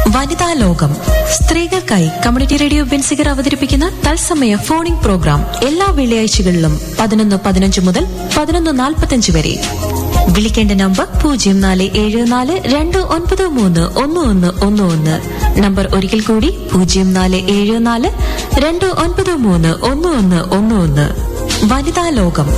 വനിതാ ലോകം സ്ത്രീകൾക്കായി community radio Benziger അവതരിപ്പിക്കുന്ന തത്സമയ ഫോണിംഗ് പ്രോഗ്രാം എല്ലാ വെള്ളിയാഴ്ചകളിലും പതിനൊന്ന് പതിനഞ്ച് മുതൽ പതിനൊന്ന് നാൽപ്പത്തഞ്ച് വരെ വിളിക്കേണ്ട നമ്പർ പൂജ്യം നാല് ഏഴ് നാല് രണ്ട് ഒൻപത് മൂന്ന് ഒന്ന് ഒന്ന് ഒന്ന് ഒന്ന് നമ്പർ ഒരിക്കൽ കൂടി പൂജ്യം നാല് ഏഴ് നാല് രണ്ട് ഒൻപത് മൂന്ന് ഒന്ന് ഒന്ന് ഒന്ന് ഒന്ന് വനിതാ ലോകം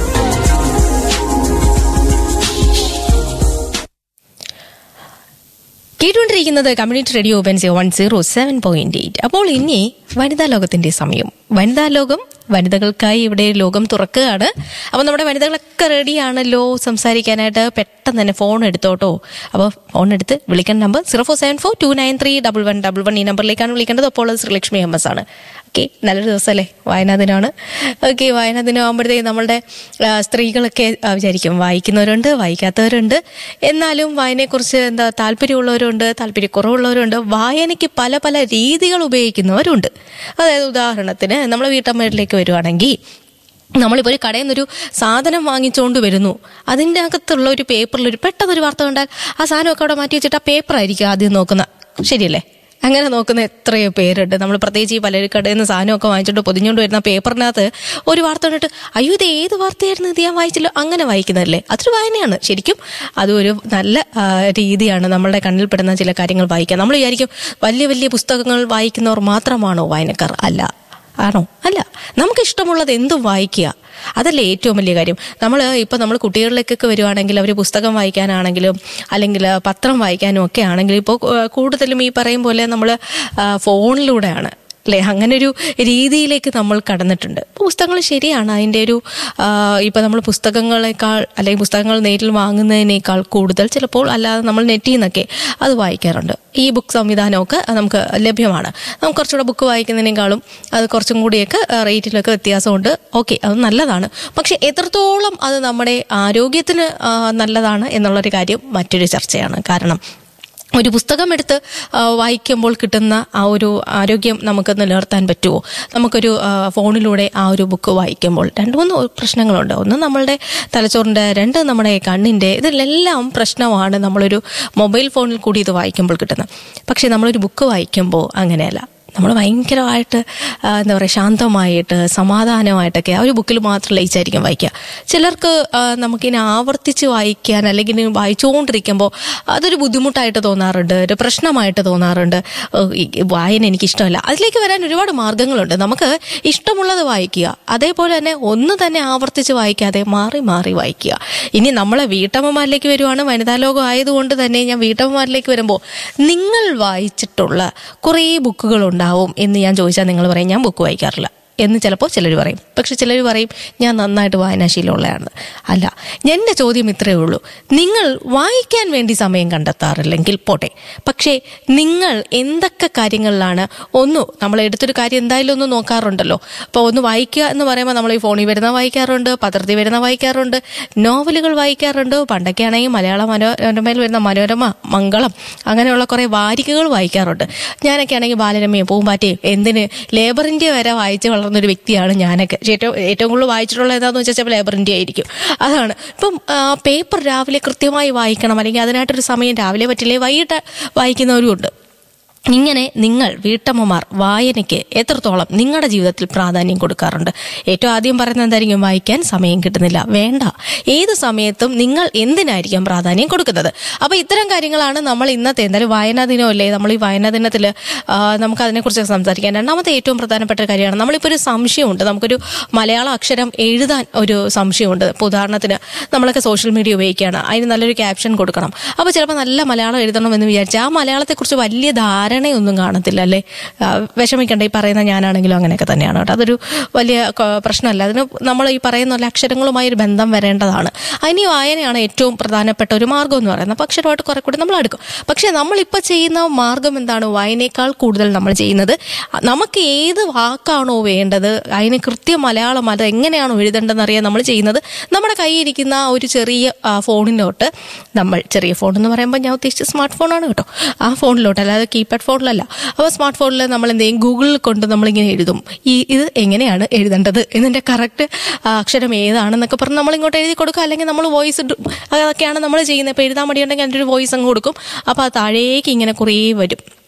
കേട്ടുകൊണ്ടിരിക്കുന്നത് community radio open zero one zero seven point eight അപ്പോൾ ഇനി വനിതാ ലോകത്തിന്റെ സമയം വനിതാ ലോകം വനിതകൾക്കായി ഇവിടെ ലോകം തുറക്കുകയാണ് അപ്പോൾ നമ്മുടെ വനിതകളൊക്കെ റെഡിയാണല്ലോ സംസാരിക്കാനായിട്ട് പെട്ടെന്ന് തന്നെ ഫോൺ എടുത്തോട്ടോ അപ്പോൾ ഫോൺ എടുത്ത് വിളിക്കേണ്ട number zero four seven four two nine three double one double one ഈ നമ്പറിലേക്കാണ് വിളിക്കേണ്ടത് അപ്പോൾ അത് ശ്രീലക്ഷ്മി എം എസ് ആണ് ഓക്കെ നല്ലൊരു ദിവസമല്ലേ വായനാ ദിനമാണ് ഓക്കെ വായനാ ദിനം ആകുമ്പോഴത്തേക്ക് നമ്മളുടെ ആ, സ്ത്രീകളൊക്കെ ആ, വിചാരിക്കും വായിക്കുന്നവരുണ്ട് വായിക്കാത്തവരുണ്ട് എന്നാലും വായനയെക്കുറിച്ച് എന്താ താല്പര്യമുള്ളവരുണ്ട് താല്പര്യക്കുറവുള്ളവരുണ്ട് വായനയ്ക്ക് പല പല രീതികൾ ഉപയോഗിക്കുന്നവരുണ്ട് അതായത് ഉദാഹരണത്തിന് നമ്മളെ വീട്ടമ്മയിലേക്ക് വരുവാണെങ്കിൽ നമ്മളിപ്പോൾ ഒരു കടയിൽ നിന്നൊരു സാധനം വാങ്ങിച്ചുകൊണ്ട് വരുന്നു അതിൻ്റെ അകത്തുള്ള ഒരു പേപ്പറിൽ ഒരു പെട്ടെന്നൊരു വാർത്ത കണ്ടാൽ ആ സാധനമൊക്കെ അവിടെ മാറ്റി വെച്ചിട്ട് ആ പേപ്പറായിരിക്കും ആദ്യം നോക്കുന്ന ശരിയല്ലേ അങ്ങനെ നോക്കുന്ന എത്രയോ പേരുണ്ട് നമ്മൾ പ്രത്യേകിച്ച് ഈ പലരും കടയിൽ നിന്ന് സാധനമൊക്കെ വാങ്ങിച്ചിട്ട് പൊതിഞ്ഞുകൊണ്ട് വരുന്ന പേപ്പറിനകത്ത് ഒരു വാർത്ത കണ്ടിട്ട് അയ്യോ ഇത് ഏത് വാർത്തയായിരുന്നു ഇത് ഞാൻ വായിച്ചല്ലോ അങ്ങനെ വായിക്കുന്നതല്ലേ അതൊരു വായനയാണ് ശരിക്കും അതൊരു നല്ല ആ, രീതിയാണ് നമ്മളുടെ കണ്ണിൽപ്പെടുന്ന ചില കാര്യങ്ങൾ വായിക്കാൻ നമ്മൾ വിചാരിക്കും വലിയ വലിയ പുസ്തകങ്ങൾ വായിക്കുന്നവർ മാത്രമാണോ വായനക്കാർ അല്ല ആണോ അല്ല നമുക്ക് ഇഷ്ടമുള്ളത് എന്തും വായിക്കുക അതല്ലേ ഏറ്റവും വലിയ കാര്യം നമ്മൾ ഇപ്പം നമ്മൾ കുട്ടികളിലേക്കൊക്കെ വരുവാണെങ്കിൽ അവർ പുസ്തകം വായിക്കാനാണെങ്കിലും അല്ലെങ്കിൽ പത്രം വായിക്കാനും ഒക്കെ ആണെങ്കിലും ഇപ്പോൾ കൂടുതലും ഈ പറയും പോലെ നമ്മൾ ഫോണിലൂടെയാണ് അല്ലേ അങ്ങനെ ഒരു രീതിയിലേക്ക് നമ്മൾ കടന്നിട്ടുണ്ട് പുസ്തകങ്ങൾ ശരിയാണ് അതിൻ്റെ ഒരു ഇപ്പം നമ്മൾ പുസ്തകങ്ങളെക്കാൾ അല്ലെങ്കിൽ പുസ്തകങ്ങൾ നേരിൽ വാങ്ങുന്നതിനേക്കാൾ കൂടുതൽ ചിലപ്പോൾ അല്ലാതെ നമ്മൾ നെറ്റിൽ നിന്നൊക്കെ അത് വായിക്കാറുണ്ട് ഈ ബുക്ക് സംവിധാനമൊക്കെ നമുക്ക് ലഭ്യമാണ് നമുക്ക് കുറച്ചുകൂടെ ബുക്ക് വായിക്കുന്നതിനേക്കാളും അത് കുറച്ചും കൂടിയൊക്കെ ആ, റേറ്റിലൊക്കെ വ്യത്യാസമുണ്ട് ഓക്കെ അത് നല്ലതാണ് പക്ഷെ എത്രത്തോളം അത് നമ്മുടെ ആരോഗ്യത്തിന് ആ, നല്ലതാണ് എന്നുള്ളൊരു കാര്യം മറ്റൊരു ചർച്ചയാണ് കാരണം ഒരു പുസ്തകം എടുത്ത് ആ, വായിക്കുമ്പോൾ കിട്ടുന്ന ആ ഒരു ആരോഗ്യം നമുക്ക് നിലനിർത്താൻ പറ്റുമോ നമുക്കൊരു ആ, ഫോണിലൂടെ ആ ഒരു ബുക്ക് വായിക്കുമ്പോൾ രണ്ട് മൂന്ന് പ്രശ്നങ്ങളുണ്ട് ഒന്ന് നമ്മളുടെ തലച്ചോറിൻ്റെ രണ്ട് നമ്മുടെ കണ്ണിൻ്റെ ഇതിലെല്ലാം പ്രശ്നമാണ് നമ്മളൊരു മൊബൈൽ ഫോണിൽ കൂടി ഇത് വായിക്കുമ്പോൾ കിട്ടുന്നത് പക്ഷേ നമ്മളൊരു ബുക്ക് വായിക്കുമ്പോൾ അങ്ങനെയല്ല നമ്മൾ ഭയങ്കരമായിട്ട് ആ, എന്താ പറയുക ശാന്തമായിട്ട് സമാധാനമായിട്ടൊക്കെ ആ ഒരു ബുക്കിൽ മാത്രം ലയിച്ചായിരിക്കും വായിക്കുക ചിലർക്ക് ആ, നമുക്കിനി ആവർത്തിച്ച് വായിക്കാൻ അല്ലെങ്കിൽ ഇനി വായിച്ചുകൊണ്ടിരിക്കുമ്പോൾ അതൊരു ബുദ്ധിമുട്ടായിട്ട് തോന്നാറുണ്ട് ഒരു പ്രശ്നമായിട്ട് തോന്നാറുണ്ട് ഓ, ഈ വായന എനിക്ക് ഇഷ്ടമല്ല അതിലേക്ക് വരാൻ ഒരുപാട് മാർഗങ്ങളുണ്ട് നമുക്ക് ഇഷ്ടമുള്ളത് വായിക്കുക അതേപോലെ തന്നെ ഒന്ന് തന്നെ ആവർത്തിച്ച് വായിക്കാതെ മാറി മാറി വായിക്കുക ഇനി നമ്മളെ വീട്ടമ്മമാരിലേക്ക് വരുവാണ് വനിതാ ലോകം ആയതുകൊണ്ട് തന്നെ ഞാൻ വീട്ടമ്മമാരിലേക്ക് വരുമ്പോൾ നിങ്ങൾ വായിച്ചിട്ടുള്ള കുറേ ബുക്കുകൾ ഉണ്ടാവും എന്ന് ഞാൻ ചോദിച്ചാൽ നിങ്ങൾ പറയും ഞാൻ ബുക്ക് വായിക്കാറില്ല എന്ന് ചിലപ്പോൾ ചിലർ പറയും പക്ഷെ ചിലർ പറയും ഞാൻ നന്നായിട്ട് വായനാശീലമുള്ളതാണ് അല്ല എൻ്റെ ചോദ്യം ഇത്രയേ ഉള്ളൂ നിങ്ങൾ വായിക്കാൻ വേണ്ടി സമയം കണ്ടെത്താറില്ലെങ്കിൽ പോട്ടെ പക്ഷേ നിങ്ങൾ എന്തൊക്കെ കാര്യങ്ങളിലാണ് ഒന്ന് നമ്മൾ എടുത്തൊരു കാര്യം എന്തായാലും ഒന്ന് നോക്കാറുണ്ടല്ലോ അപ്പോൾ ഒന്ന് വായിക്കുക എന്ന് പറയുമ്പോൾ നമ്മൾ ഈ ഫോണിൽ വരുന്ന വായിക്കാറുണ്ട് പത്രത്തിൽ വരുന്ന വായിക്കാറുണ്ട് നോവലുകൾ വായിക്കാറുണ്ട് പണ്ടൊക്കെ ആണെങ്കിൽ മലയാള മനോരമയിൽ വരുന്ന മനോരമ മംഗളം അങ്ങനെയുള്ള കുറേ വാരികകൾ വായിക്കാറുണ്ട് ഞാനൊക്കെ ആണെങ്കിൽ ബാലരമയും പൂമ്പാറ്റയും എന്തിന് ലേബർ ഇന്ത്യ വരെ വായിച്ച് വളർന്നൊരു വ്യക്തിയാണ് ഞാനൊക്കെ പക്ഷേ ഏറ്റവും ഏറ്റവും കൂടുതൽ വായിച്ചിട്ടുള്ള ഏതാണെന്ന് വെച്ചാൽ ചിലപ്പോൾ ലേബർ ഇന്ത്യ ആയിരിക്കും അതാണ് ഇപ്പം ആ, പേപ്പർ രാവിലെ കൃത്യമായി വായിക്കണം അല്ലെങ്കിൽ അതിനായിട്ടൊരു സമയം രാവിലെ പറ്റില്ലേ വൈകിട്ട് വായിക്കുന്നവരും ഉണ്ട് ഇങ്ങനെ നിങ്ങൾ വീട്ടമ്മമാർ വായനയ്ക്ക് എത്രത്തോളം നിങ്ങളുടെ ജീവിതത്തിൽ പ്രാധാന്യം കൊടുക്കാറുണ്ട് ഏറ്റവും ആദ്യം പറയുന്നത് എന്തായിരിക്കും വായിക്കാൻ സമയം കിട്ടുന്നില്ല വേണ്ട ഏത് സമയത്തും നിങ്ങൾ എന്തിനായിരിക്കും പ്രാധാന്യം കൊടുക്കുന്നത് അപ്പോൾ ഇത്തരം കാര്യങ്ങളാണ് നമ്മൾ ഇന്നത്തെ എന്തായാലും വായനാ ദിനമല്ലേ നമ്മൾ ഈ വായനാ ദിനത്തിൽ നമുക്ക് അതിനെക്കുറിച്ച് സംസാരിക്കാം രണ്ടാമത്തെ ഏറ്റവും പ്രധാനപ്പെട്ട ഒരു കാര്യമാണ് നമ്മളിപ്പോൾ ഒരു സംശയമുണ്ട് നമുക്കൊരു മലയാള അക്ഷരം എഴുതാൻ ഒരു സംശയമുണ്ട് ഇപ്പോൾ ഉദാഹരണത്തിന് നമ്മളൊക്കെ സോഷ്യൽ മീഡിയ ഉപയോഗിക്കുകയാണ് അതിന് നല്ലൊരു ക്യാപ്ഷൻ കൊടുക്കണം അപ്പോൾ ചിലപ്പോൾ നല്ല മലയാളം എഴുതണം എന്ന് വിചാരിച്ചാൽ ആ മലയാളത്തെക്കുറിച്ച് വലിയ ധാരണയൊന്നും കാണത്തില്ല അല്ലേ ആ, വിഷമിക്കണ്ട ഈ പറയുന്ന ഞാനാണെങ്കിലും അങ്ങനെയൊക്കെ തന്നെയാണ് കേട്ടോ അതൊരു വലിയ ക- പ്രശ്നമല്ല അതിന് നമ്മൾ ഈ പറയുന്ന പോലെ അക്ഷരങ്ങളുമായി ഒരു ബന്ധം വരേണ്ടതാണ് അതിന് ഈ വായനയാണ് ഏറ്റവും പ്രധാനപ്പെട്ട ഒരു മാർഗ്ഗം എന്ന് പറയുന്നത് അപ്പോൾ അക്ഷരമായിട്ട് കുറെ കൂടി നമ്മൾ അടുക്കും പക്ഷേ നമ്മളിപ്പോൾ ചെയ്യുന്ന മാർഗം എന്താണ് വായനയേക്കാൾ കൂടുതൽ നമ്മൾ ചെയ്യുന്നത് നമുക്ക് ഏത് വാക്കാണോ വേണ്ടത് അതിന് കൃത്യം മലയാളം അത് എങ്ങനെയാണോ എഴുതേണ്ടതെന്ന് അറിയാൻ നമ്മൾ ചെയ്യുന്നത് നമ്മുടെ കയ്യിരിക്കുന്ന ആ ഒരു ചെറിയ ആ, ഫോണിലോട്ട് നമ്മൾ ചെറിയ ഫോൺ എന്ന് പറയുമ്പോൾ ഞാൻ ഉദ്ദേശിച്ച സ്മാർട്ട് ഫോണാണ് കേട്ടോ ആ ഫോണിലോട്ട് അല്ലാതെ കീപാഡ് ഫോണിലല്ല അപ്പോൾ സ്മാർട്ട് ഫോണിൽ നമ്മൾ എന്ത് ചെയ്യും ഗൂഗിളിൽ കൊണ്ട് നമ്മളിങ്ങനെ എഴുതും ഈ ഇത് എങ്ങനെയാണ് എഴുതേണ്ടത് ഇതിൻ്റെ കറക്റ്റ് അക്ഷരം ഏതാണെന്നൊക്കെ പറഞ്ഞ് നമ്മൾ ഇങ്ങോട്ട് എഴുതി കൊടുക്കുക അല്ലെങ്കിൽ നമ്മൾ വോയിസ് ഇടും അതൊക്കെയാണ് നമ്മൾ ചെയ്യുന്നത് ഇപ്പോൾ എഴുതാൻ മടിയുണ്ടെങ്കിൽ അതിൻ്റെ ഒരു വോയിസ് അങ്ങ് കൊടുക്കും അപ്പോൾ അത് താഴേക്ക് ഇങ്ങനെ കുറേ വരും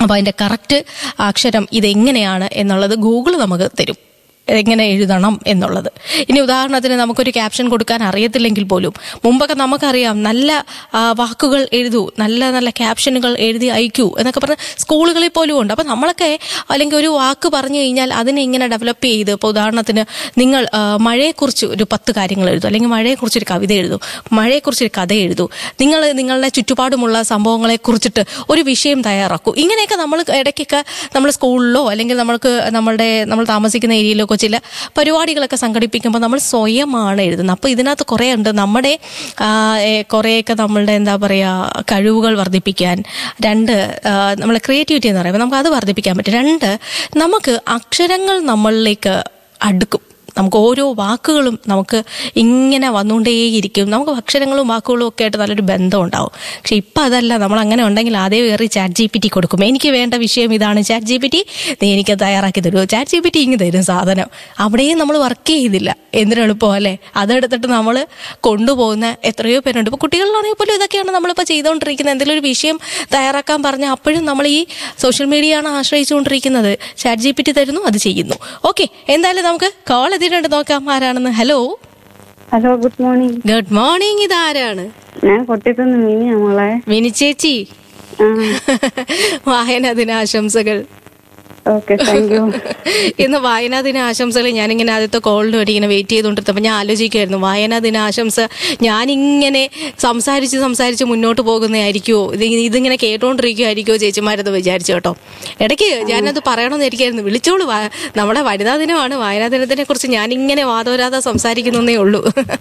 അപ്പോൾ അതിന്റെ കറക്റ്റ് അക്ഷരം ഇതെങ്ങനെയാണ് എന്നുള്ളത് ഗൂഗിൾ നമുക്ക് തരും എങ്ങനെ എഴുതണം എന്നുള്ളത് ഇനി ഉദാഹരണത്തിന് നമുക്കൊരു ക്യാപ്ഷൻ കൊടുക്കാൻ അറിയത്തില്ലെങ്കിൽ പോലും മുമ്പൊക്കെ നമുക്കറിയാം നല്ല ആ, വാക്കുകൾ എഴുതൂ നല്ല നല്ല ക്യാപ്ഷനുകൾ എഴുതി അയക്കൂ എന്നൊക്കെ പറഞ്ഞ് സ്കൂളുകളിൽ പോലും ഉണ്ട് അപ്പം നമ്മളൊക്കെ അല്ലെങ്കിൽ ഒരു വാക്ക് പറഞ്ഞു കഴിഞ്ഞാൽ അതിനെ ഇങ്ങനെ ഡെവലപ്പ് ചെയ്ത് ഇപ്പോൾ ഉദാഹരണത്തിന് നിങ്ങൾ ആ, മഴയെക്കുറിച്ച് ഒരു പത്ത് കാര്യങ്ങൾ എഴുതും അല്ലെങ്കിൽ മഴയെക്കുറിച്ച് ഒരു കവിത എഴുതും മഴയെക്കുറിച്ച് ഒരു കഥ എഴുതൂ നിങ്ങൾ നിങ്ങളുടെ ചുറ്റുപാടുമുള്ള സംഭവങ്ങളെ കുറിച്ചിട്ട് ഒരു വിഷയം തയ്യാറാക്കൂ ഇങ്ങനെയൊക്കെ നമ്മൾ ഇടയ്ക്കൊക്കെ നമ്മൾ സ്കൂളിലോ അല്ലെങ്കിൽ നമ്മൾക്ക് നമ്മളുടെ നമ്മൾ താമസിക്കുന്ന ഏരിയയിലൊക്കെ ചില പരിപാടികളൊക്കെ സംഘടിപ്പിക്കുമ്പോൾ നമ്മൾ സ്വയമാണ് എഴുതുന്നത് അപ്പോൾ ഇതിനകത്ത് കുറേ ഉണ്ട് നമ്മുടെ ആ, ഏ, കുറേയൊക്കെ നമ്മളുടെ എന്താ പറയുക കഴിവുകൾ വർദ്ധിപ്പിക്കാൻ രണ്ട് ആ, നമ്മളെ ക്രിയേറ്റിവിറ്റി എന്ന് പറയുമ്പോൾ നമുക്ക് അത് വർദ്ധിപ്പിക്കാൻ പറ്റും രണ്ട് നമുക്ക് അക്ഷരങ്ങൾ നമ്മളിലേക്ക് അടുക്കും നമുക്ക് ഓരോ വാക്കുകളും നമുക്ക് ഇങ്ങനെ വന്നുകൊണ്ടേയിരിക്കും നമുക്ക് അക്ഷരങ്ങളും വാക്കുകളും ഒക്കെ ആയിട്ട് നല്ലൊരു ബന്ധം ഉണ്ടാവും പക്ഷെ ഇപ്പം അതല്ല നമ്മൾ അങ്ങനെ ഉണ്ടെങ്കിൽ അതേ കയറി ചാറ്റ് ജി പി ടി കൊടുക്കും എനിക്ക് വേണ്ട വിഷയം ഇതാണ് ചാറ്റ് ജി പി ടി നീ എനിക്ക് തയ്യാറാക്കി തരുമോ ചാറ്റ് ജി പി ടി ഇങ്ങ് തരും സാധനം അവിടെയും നമ്മൾ വർക്ക് ചെയ്തില്ല എന്തിനും എളുപ്പം അല്ലേ അതെടുത്തിട്ട് നമ്മൾ കൊണ്ടുപോകുന്ന എത്രയോ പേരുണ്ട് ഇപ്പോൾ കുട്ടികളിലാണെങ്കിൽ പോലും ഇതൊക്കെയാണ് നമ്മളിപ്പോൾ ചെയ്തുകൊണ്ടിരിക്കുന്നത് എന്തെങ്കിലും ഒരു വിഷയം തയ്യാറാക്കാൻ പറഞ്ഞാൽ അപ്പോഴും നമ്മൾ ഈ സോഷ്യൽ മീഡിയ ആണ് ആശ്രയിച്ചുകൊണ്ടിരിക്കുന്നത് ചാറ്റ് ജി പി ടി തരുന്നു അത് ചെയ്യുന്നു ഓക്കെ എന്തായാലും നമുക്ക് കോൾ എത്തിയിട്ടുണ്ട് നോക്കാം ആരാണെന്ന് hello hello good morning good morning ഇതാരാണ് ഞാൻ കൊട്ടിത്തുനിന്ന് മിനിയാ മോളെ മിനി ചേച്ചി ആ വായനാ ദിനാശംസകൾ ഓക്കെ താങ്ക് യു ഇന്ന് വായനാ ദിന ആശംസകൾ ഞാനിങ്ങനെ ആദ്യത്തെ കോളിന് വേണ്ടി ഇങ്ങനെ വെയിറ്റ് ചെയ്തുകൊണ്ടിരുന്നപ്പോൾ ഞാൻ ആലോചിക്കുമായിരുന്നു വായനാ ദിന ആശംസ ഞാനിങ്ങനെ സംസാരിച്ച് സംസാരിച്ച് മുന്നോട്ട് പോകുന്നതായിരിക്കുമോ ഇത് ഇതിങ്ങനെ കേട്ടോണ്ടിരിക്കുമായിരിക്കുമോ ചേച്ചിമാരെന്ന് വിചാരിച്ചു കേട്ടോ ഇടയ്ക്ക് ഞാനത് പറയണമെന്ന് ഇരിക്കായിരുന്നു വിളിച്ചോളൂ വാ- നമ്മുടെ വനിതാ ദിനമാണ് വായനാ ദിനത്തിനെ കുറിച്ച് ഞാനിങ്ങനെ വാദോരാതെ സംസാരിക്കുന്നേ ഉള്ളൂ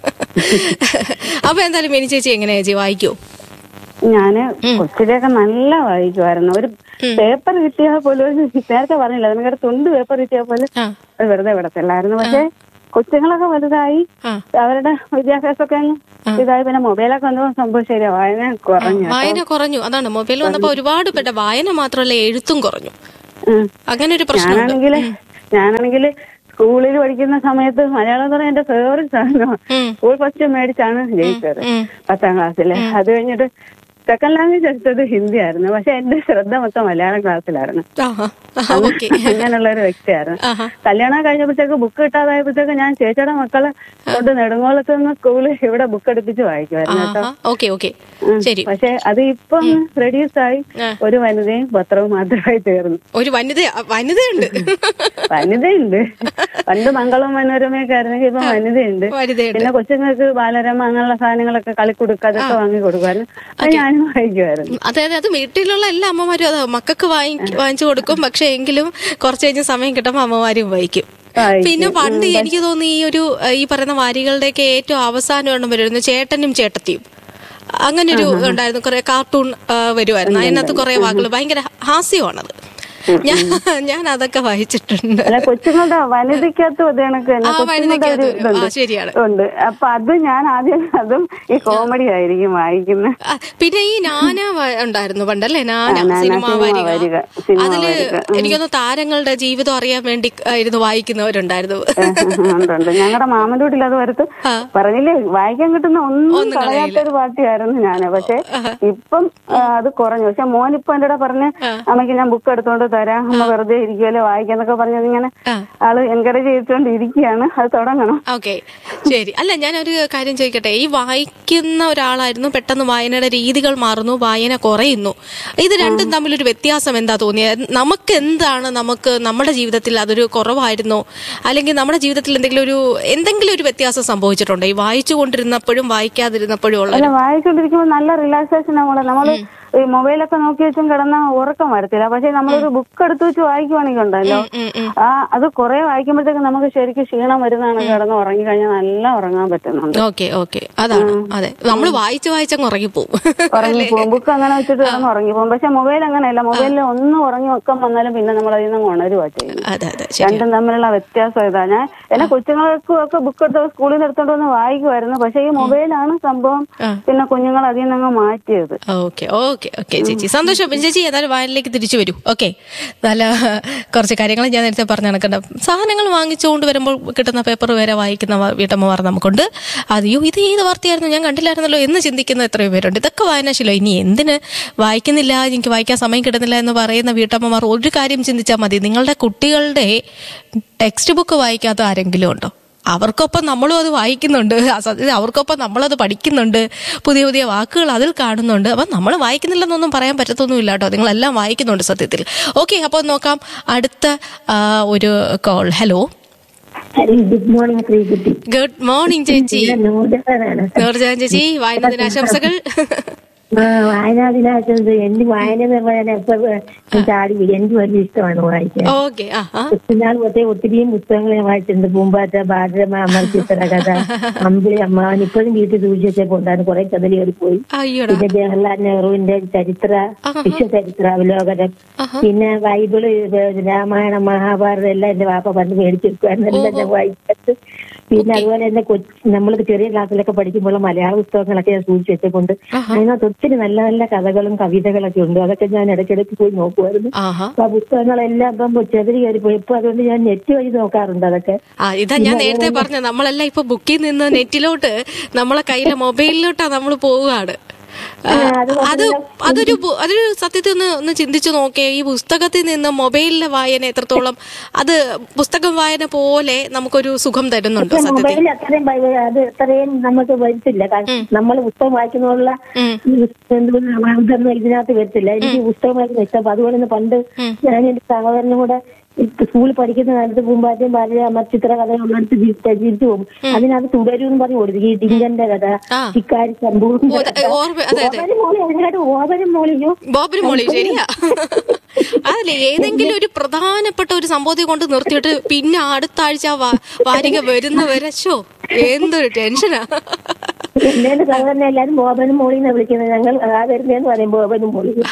അപ്പൊ എന്തായാലും മിനി ചേച്ചി എങ്ങനെയാ ചേച്ചി വായിക്കോ ഞാന് കൊച്ചിലെയൊക്കെ നല്ല വായിക്കുമായിരുന്നു ഒരു പേപ്പർ കിട്ടിയാൽ പോലും ഒരു നേരത്തെ പറഞ്ഞില്ല നിങ്ങളുടെ തുണ്ട് പേപ്പർ കിട്ടിയാൽ പോലും ആ അത് വെറുതെ വിടത്തില്ലായിരുന്നു പക്ഷെ കൊച്ചുങ്ങളൊക്കെ വലുതായി ആ അവരുടെ വിദ്യാഭ്യാസമൊക്കെ അങ്ങ് ഇതായി പിന്നെ മൊബൈലൊക്കെ വന്നപ്പോ സംഭവം ശരിയാ വായന കുറഞ്ഞു വായന കുറഞ്ഞു അതാണ് മൊബൈൽ വന്നപ്പോ ഒരുപാട് പേരുടെ വായന മാത്രമല്ല എഴുത്തും കുറഞ്ഞു ഉം. അങ്ങനെ ഒരു പ്രശ്നമുണ്ട് ഞാനാണെങ്കില് ഞാനാണെങ്കില് സ്കൂളിൽ പഠിക്കുന്ന സമയത്ത് മലയാളം എന്ന് പറഞ്ഞാൽ എന്റെ ഫേവറേറ്റ് സാധനമാണ് ഉം. സ്കൂൾ ഫസ്റ്റ് മേടിച്ചാണ് ജയിച്ചത് ഉം. പത്താം ക്ലാസ്സില് അത് കഴിഞ്ഞിട്ട് സെക്കൻഡ് ലാംഗ്വേജ് എടുത്തത് ഹിന്ദി ആയിരുന്നു പക്ഷെ എന്റെ ശ്രദ്ധ മൊത്തം മലയാളം ക്ലാസ്സിലായിരുന്നു ആഹാ. ആഹാ, ഓക്കെ അങ്ങനെയുള്ള ഒരു വ്യക്തിയായിരുന്നു ആഹാ. കല്യാണം കഴിഞ്ഞപ്പോഴത്തേക്ക് ബുക്ക് കിട്ടാതായപ്പോഴത്തേക്ക് ഞാൻ ചേച്ചിയുടെ മക്കളെ കൊണ്ട് നെടുങ്ങോളത്ത് നിന്ന് സ്കൂളിൽ ഇവിടെ ബുക്ക് എടുപ്പിച്ച് വായിക്കുമായിരുന്നു കേട്ടോ ആഹാ. ഓക്കെ ഓക്കെ ഉം. ശരി പക്ഷെ അത് ഇപ്പം റെഡ്യൂസ് ആയി ആ. ഒരു വനിതയും പത്രവും മാത്രമായി തീർന്നു ഒരു വനിത വനിതയുണ്ട് വനിതയുണ്ട് പണ്ട് മംഗളവും മനോരമയൊക്കെ ആയിരുന്നെങ്കിൽ ഇപ്പൊ വനിതയുണ്ട് വനിതയുണ്ട് പിന്നെ കൊച്ചുങ്ങൾക്ക് ബാലരമ അങ്ങനെയുള്ള സാധനങ്ങളൊക്കെ കളിക്കുടുക്ക അതൊക്കെ വാങ്ങി കൊടുക്കുമായിരുന്നു അത് ഞാനും വായിക്കുമായിരുന്നു അതെ അതെ അത് വീട്ടിലുള്ള എല്ലാ അമ്മമാരും അതാ മക്കൾക്ക് വാങ്ങി വാങ്ങിച്ചു കൊടുക്കും പക്ഷെ എങ്കിലും കുറച്ച് കഴിഞ്ഞ് സമയം കിട്ടുമ്പോൾ അമ്മമാരും വായിക്കും വായിക്കും. പിന്നെ പണ്ട് എനിക്ക് തോന്നി ഈ ഒരു ഏഹ്, ഈ പറയുന്ന വാരികളുടെയൊക്കെ ഏറ്റവും അവസാനം എണ്ണം വരുമായിരുന്നു ചേട്ടനും ചേട്ടത്തിയും അങ്ങനെ ഒരു ഉണ്ടായിരുന്നു കുറെ കാർട്ടൂൺ ആ, വരുമായിരുന്നു അതിനകത്ത് കുറെ വാക്കുകൾ ഭയങ്കര ഹാസ്യമാണത് ഞാൻ ഞാൻ അതൊക്കെ വായിച്ചിട്ടുണ്ട് അല്ല കൊച്ചുങ്ങളുടെ വനിതയ്ക്കകത്തും അത് കണക്ക് തന്നെ ആ, കൊച്ചുങ്ങളുടെ ഒരു വനിതയ്ക്കകത്ത് വരും. ആ, ഇതുണ്ട് ശരിയാണ്. ഉണ്ട് അപ്പൊ അത് ഞാൻ ആദ്യം അതും ഈ കോമഡി ആയിരിക്കും വായിക്കുന്നത് ആ, പിന്നെ ഈ നാന വ- ഉണ്ടായിരുന്നു പണ്ടല്ലേ നാന ആ, നാന സിനിമ സിനിമ വരിക വരിക, സിനിമ അതില് വരിക, ഉം. എനിക്കൊന്ന് താരങ്ങളുടെ ജീവിതം അറിയാൻ വേണ്ടി ആയിരുന്നു വായിക്കുന്നവരുണ്ടായിരുന്നു ഉണ്ട് ഞങ്ങളുടെ മാമന്റെ വീട്ടിൽ അത് വരത്ത് ആ. പറഞ്ഞില്ലേ വായിക്കാൻ കിട്ടുന്ന ഒന്നും ഒന്നും കളയാത്ത ഒരു പാർട്ടിയായിരുന്നു ഞാന് പക്ഷെ ഇപ്പം ആ, അത് കുറഞ്ഞു പക്ഷെ മോൻ ഇപ്പൊ എന്റെ കൂടെ പറഞ്ഞ് അമ്മയ്ക്ക് ഞാൻ ബുക്ക് എടുത്തോണ്ട് തരാം അമ്മ വെറുതെ ഇരിക്കുമല്ലോ വായിക്കാന്നൊക്കെ പറഞ്ഞ് ഇങ്ങനെ ആ. ആള് എൻകറേജ് ചെയ്തോണ്ട് ഇരിക്കുകയാണ് അത് തുടങ്ങണം ഓക്കെ ശരി അല്ല ഞാനൊരു കാര്യം ചോദിക്കട്ടെ ഈ വായിക്കുന്ന ഒരാളായിരുന്നു പെട്ടെന്ന് വായനയുടെ രീതികൾ മാറുന്നു വായന കുറയുന്നു ഇത് രണ്ടും തമ്മിലൊരു വ്യത്യാസം എന്താ തോന്നിയത് നമുക്ക് എന്താണ് നമുക്ക് നമ്മുടെ ജീവിതത്തിൽ അതൊരു കുറവായിരുന്നോ അല്ലെങ്കിൽ നമ്മുടെ ജീവിതത്തിൽ എന്തെങ്കിലും ഒരു എന്തെങ്കിലും ഒരു വ്യത്യാസം സംഭവിച്ചിട്ടുണ്ടോ ഈ വായിച്ചു കൊണ്ടിരുന്നപ്പോഴും വായിക്കാതിരുന്നപ്പോഴും ഉള്ള അല്ല വായിച്ചോണ്ടിരിക്കുമ്പോ നല്ല റിലാക്സേഷൻ നമ്മള് നമ്മള് ഈ മൊബൈലൊക്കെ നോക്കി വെച്ചും കിടന്ന ഉറക്കം വരത്തില്ല പക്ഷെ നമ്മളൊരു ബുക്ക് എടുത്ത് വെച്ച് വായിക്കുവാണെങ്കിൽ ഉണ്ടല്ലോ ഉം, ഉം. ആ അത് കുറെ വായിക്കുമ്പോഴത്തേക്ക് നമുക്ക് ശരിക്കും ക്ഷീണം വരുന്നതാണ് കിടന്ന് ഉറങ്ങി കഴിഞ്ഞാൽ നല്ല ഉറങ്ങാൻ പറ്റുന്നുണ്ട് ഓക്കെ ഓക്കെ അതാണ് അതെ നമ്മൾ വായിച്ച് വായിച്ചങ്ങ് ഉറങ്ങിപ്പോവും ഉറങ്ങി പോകും ബുക്ക് അങ്ങനെ വെച്ചിട്ട് കിടന്ന് ഉറങ്ങി പോകും പക്ഷെ മൊബൈൽ അങ്ങനെയല്ല മൊബൈലിൽ ഒന്ന് ഉറങ്ങി വെക്കാൻ വന്നാലും പിന്നെ നമ്മൾ അതിൽ നിന്ന് ഉണരുവാ ചെയ്യുന്നത് അതെ അതെ ശരി രണ്ടും തമ്മിലുള്ള വ്യത്യാസം ഇതാ ഞാൻ എന്നെ കൊച്ചുങ്ങൾക്കും ഒക്കെ ബുക്ക് എടുത്ത് സ്കൂളിൽ നിന്ന് എടുത്തോണ്ട് വന്ന് വായിക്കുമായിരുന്നു പക്ഷെ ഈ മൊബൈലാണ് സംഭവം ആ. പിന്നെ കുഞ്ഞുങ്ങൾ അതിൽ നിന്ന് അങ്ങ് മാറ്റിയത് ഓക്കെ ഓക്കെ ഓക്കെ ഓക്കെ ചേച്ചി സന്തോഷം പിന്നെ ചേച്ചി ഏതായാലും വായനയിലേക്ക് തിരിച്ചു വരൂ ഓക്കെ നല്ല കുറച്ച് കാര്യങ്ങൾ ഞാൻ നേരത്തെ പറഞ്ഞു നടക്കണ്ട സാധനങ്ങൾ വാങ്ങിച്ചുകൊണ്ട് വരുമ്പോൾ കിട്ടുന്ന പേപ്പർ വരെ വായിക്കുന്ന വ- വീട്ടമ്മമാർ നമുക്കുണ്ട് അയ്യോ ഇത് ഏത് വാർത്തയായിരുന്നു ഞാൻ കണ്ടില്ലായിരുന്നല്ലോ എന്ന് ചിന്തിക്കുന്ന എത്രയോ പേരുണ്ട് ഇതൊക്കെ വായനാശീലം ഇനി എന്തിന് വായിക്കുന്നില്ല എനിക്ക് വായിക്കാൻ സമയം കിട്ടുന്നില്ല എന്ന് പറയുന്ന വീട്ടമ്മമാർ ഒരു കാര്യം ചിന്തിച്ചാൽ മതി നിങ്ങളുടെ കുട്ടികളുടെ ടെക്സ്റ്റ് ബുക്ക് വായിക്കാത്ത ആരെങ്കിലും ഉണ്ടോ അവർക്കൊപ്പം നമ്മളും അത് വായിക്കുന്നുണ്ട് ആ സത്യത്തിൽ അവർക്കൊപ്പം നമ്മളത് പഠിക്കുന്നുണ്ട് പുതിയ പുതിയ വാക്കുകൾ അതിൽ കാണുന്നുണ്ട് അപ്പം നമ്മൾ വായിക്കുന്നില്ലെന്നൊന്നും പറയാൻ പറ്റത്തൊന്നുമില്ല കേട്ടോ നിങ്ങളെല്ലാം വായിക്കുന്നുണ്ട് സത്യത്തിൽ ഓക്കെ അപ്പോൾ നോക്കാം അടുത്ത ആ, ഒരു call hello good morning Sreekutty good morning ചേച്ചി നൂതനാണ് നൂർജഹാൻ ചേച്ചി വായന ദിനാശംസകൾ വായനാ ദിനാശംസ എനിക്ക് വായന എന്ന് പറഞ്ഞാൽ എപ്പോ ചാടി വീഴും. എനിക്ക് വലിയ ഇഷ്ടമാണ് വായിക്കാൻ ഓക്കെ ആ ആ കുഞ്ഞാൾ തൊട്ടേ ഒത്തിരിയും പുസ്തകങ്ങൾ ഞാൻ വായിച്ചിട്ടുണ്ട് പൂമ്പാറ്റ ബാലരമ അമർ ചിത്രകഥ അമ്പിളി അമ്മാവൻ ഇപ്പോഴും വീട്ടിൽ സൂക്ഷിച്ചപ്പോ ഉണ്ടായിരുന്നു കുറെ കഥലി പോയി അയ്യോടാ പിന്നെ ജവഹർലാൽ നെഹ്റുവിന്റെ ചരിത്ര ആഹാ. വിശ്വചരിത്ര അവലോകനം ആഹാ. പിന്നെ ബൈബിള് ഇത് രാമായണം മഹാഭാരതം എല്ലാം എന്റെ വാപ്പ പണ്ട് മേടിച്ചെടുക്കുമായിരുന്നു എല്ലാം ഞാൻ വായിച്ചിട്ട് പിന്നെ അതുപോലെ തന്നെ കൊച്ചി നമ്മൾ ചെറിയ ക്ലാസ്സിലൊക്കെ പഠിക്കുമ്പോൾ മലയാള പുസ്തകങ്ങളൊക്കെ ഞാൻ സൂക്ഷിച്ച് വെച്ചിട്ടുണ്ട് അതിനകത്ത് ഒത്തിരി നല്ല നല്ല കഥകളും കവിതകളൊക്കെ ഉണ്ട് അതൊക്കെ ഞാൻ ഇടയ്ക്കിടയ്ക്ക് പോയി നോക്കുമായിരുന്നു ആഹാ അപ്പൊ ആ പുസ്തകങ്ങളെല്ലാം ഇപ്പം ചെറിയ കയറിപ്പോയി ഇപ്പൊ അതുകൊണ്ട് ഞാൻ നെറ്റ് വഴി നോക്കാറുണ്ട് അതൊക്കെ ആ ഇതാ ഞാൻ നേരത്തെ പറഞ്ഞ നമ്മളെല്ലാം ഇപ്പൊ ബുക്കിൽ നിന്ന് നെറ്റിലോട്ട് നമ്മളെ കയ്യിലെ മൊബൈലിലോട്ടാ നമ്മൾ പോവുകയാണ് ആ, അത് അതൊരു ബു- അതൊരു സത്യത്തിൽ ഒന്ന് ഒന്ന് ചിന്തിച്ചു നോക്കിയേ ഈ പുസ്തകത്തിൽ നിന്ന് മൊബൈലിലെ വായന എത്രത്തോളം അത് പുസ്തകം വായന പോലെ നമുക്കൊരു സുഖം തരുന്നുണ്ടോ സത്യത്തിൽ മൊബൈലിൽ അത്രയും ഭയ- അത് അത്രയും നമുക്ക് വരത്തില്ല നമ്മൾ പുസ്തകം വായിക്കുന്നതിനുള്ള ഉം. ഈ എന്തുകൊണ്ടാണ് ഇതൊന്നും ഇതിനകത്ത് വരത്തില്ല എനിക്ക് പുസ്തകം വായിക്കുന്ന ഇഷ്ടം അപ്പൊ അതുപോലെ തന്നെ പണ്ട് ഞാൻ എന്റെ സഹോദരനും കൂടെ ഈ സ്കൂളിൽ പഠിക്കുന്ന കാലത്ത് പൂമ്പാറ്റയും ബാല്യ ചിത്ര കഥകളുള്ളടുത്ത് ജീവിച്ചു പോകും അതിനകത്ത് തുടരും എന്ന് പറഞ്ഞു കൊടുത്തു ഈ ടിങ്കന്റെ കഥ ആ. ചിക്കാരി ശംഭുവിന്റെ ഓ, കഥ. അതെ, ഓർമ്മ- അതെ, അതെ. ഓവനും മോളി അതിനകത്ത് ഓവനും മോളിയോ ബോബിന് മോളി ശരിയാ അതല്ലേ ഏതെങ്കിലും ഒരു പ്രധാനപ്പെട്ട ഒരു സംഭവത്തെ കൊണ്ട് നിർത്തിയിട്ട് പിന്നെ അടുത്ത ആഴ്ച ആ വാ- വാരിക വരുന്നവരെ ശോ എന്തൊരു ടെൻഷനാ എന്നെ സഹോദരനെ എല്ലാരും ബോബനും മോളിന്നാ വിളിക്കുന്നത് ഞങ്ങൾ ആ വരുന്നതെന്ന് പറയും ബോബനും മോളിയും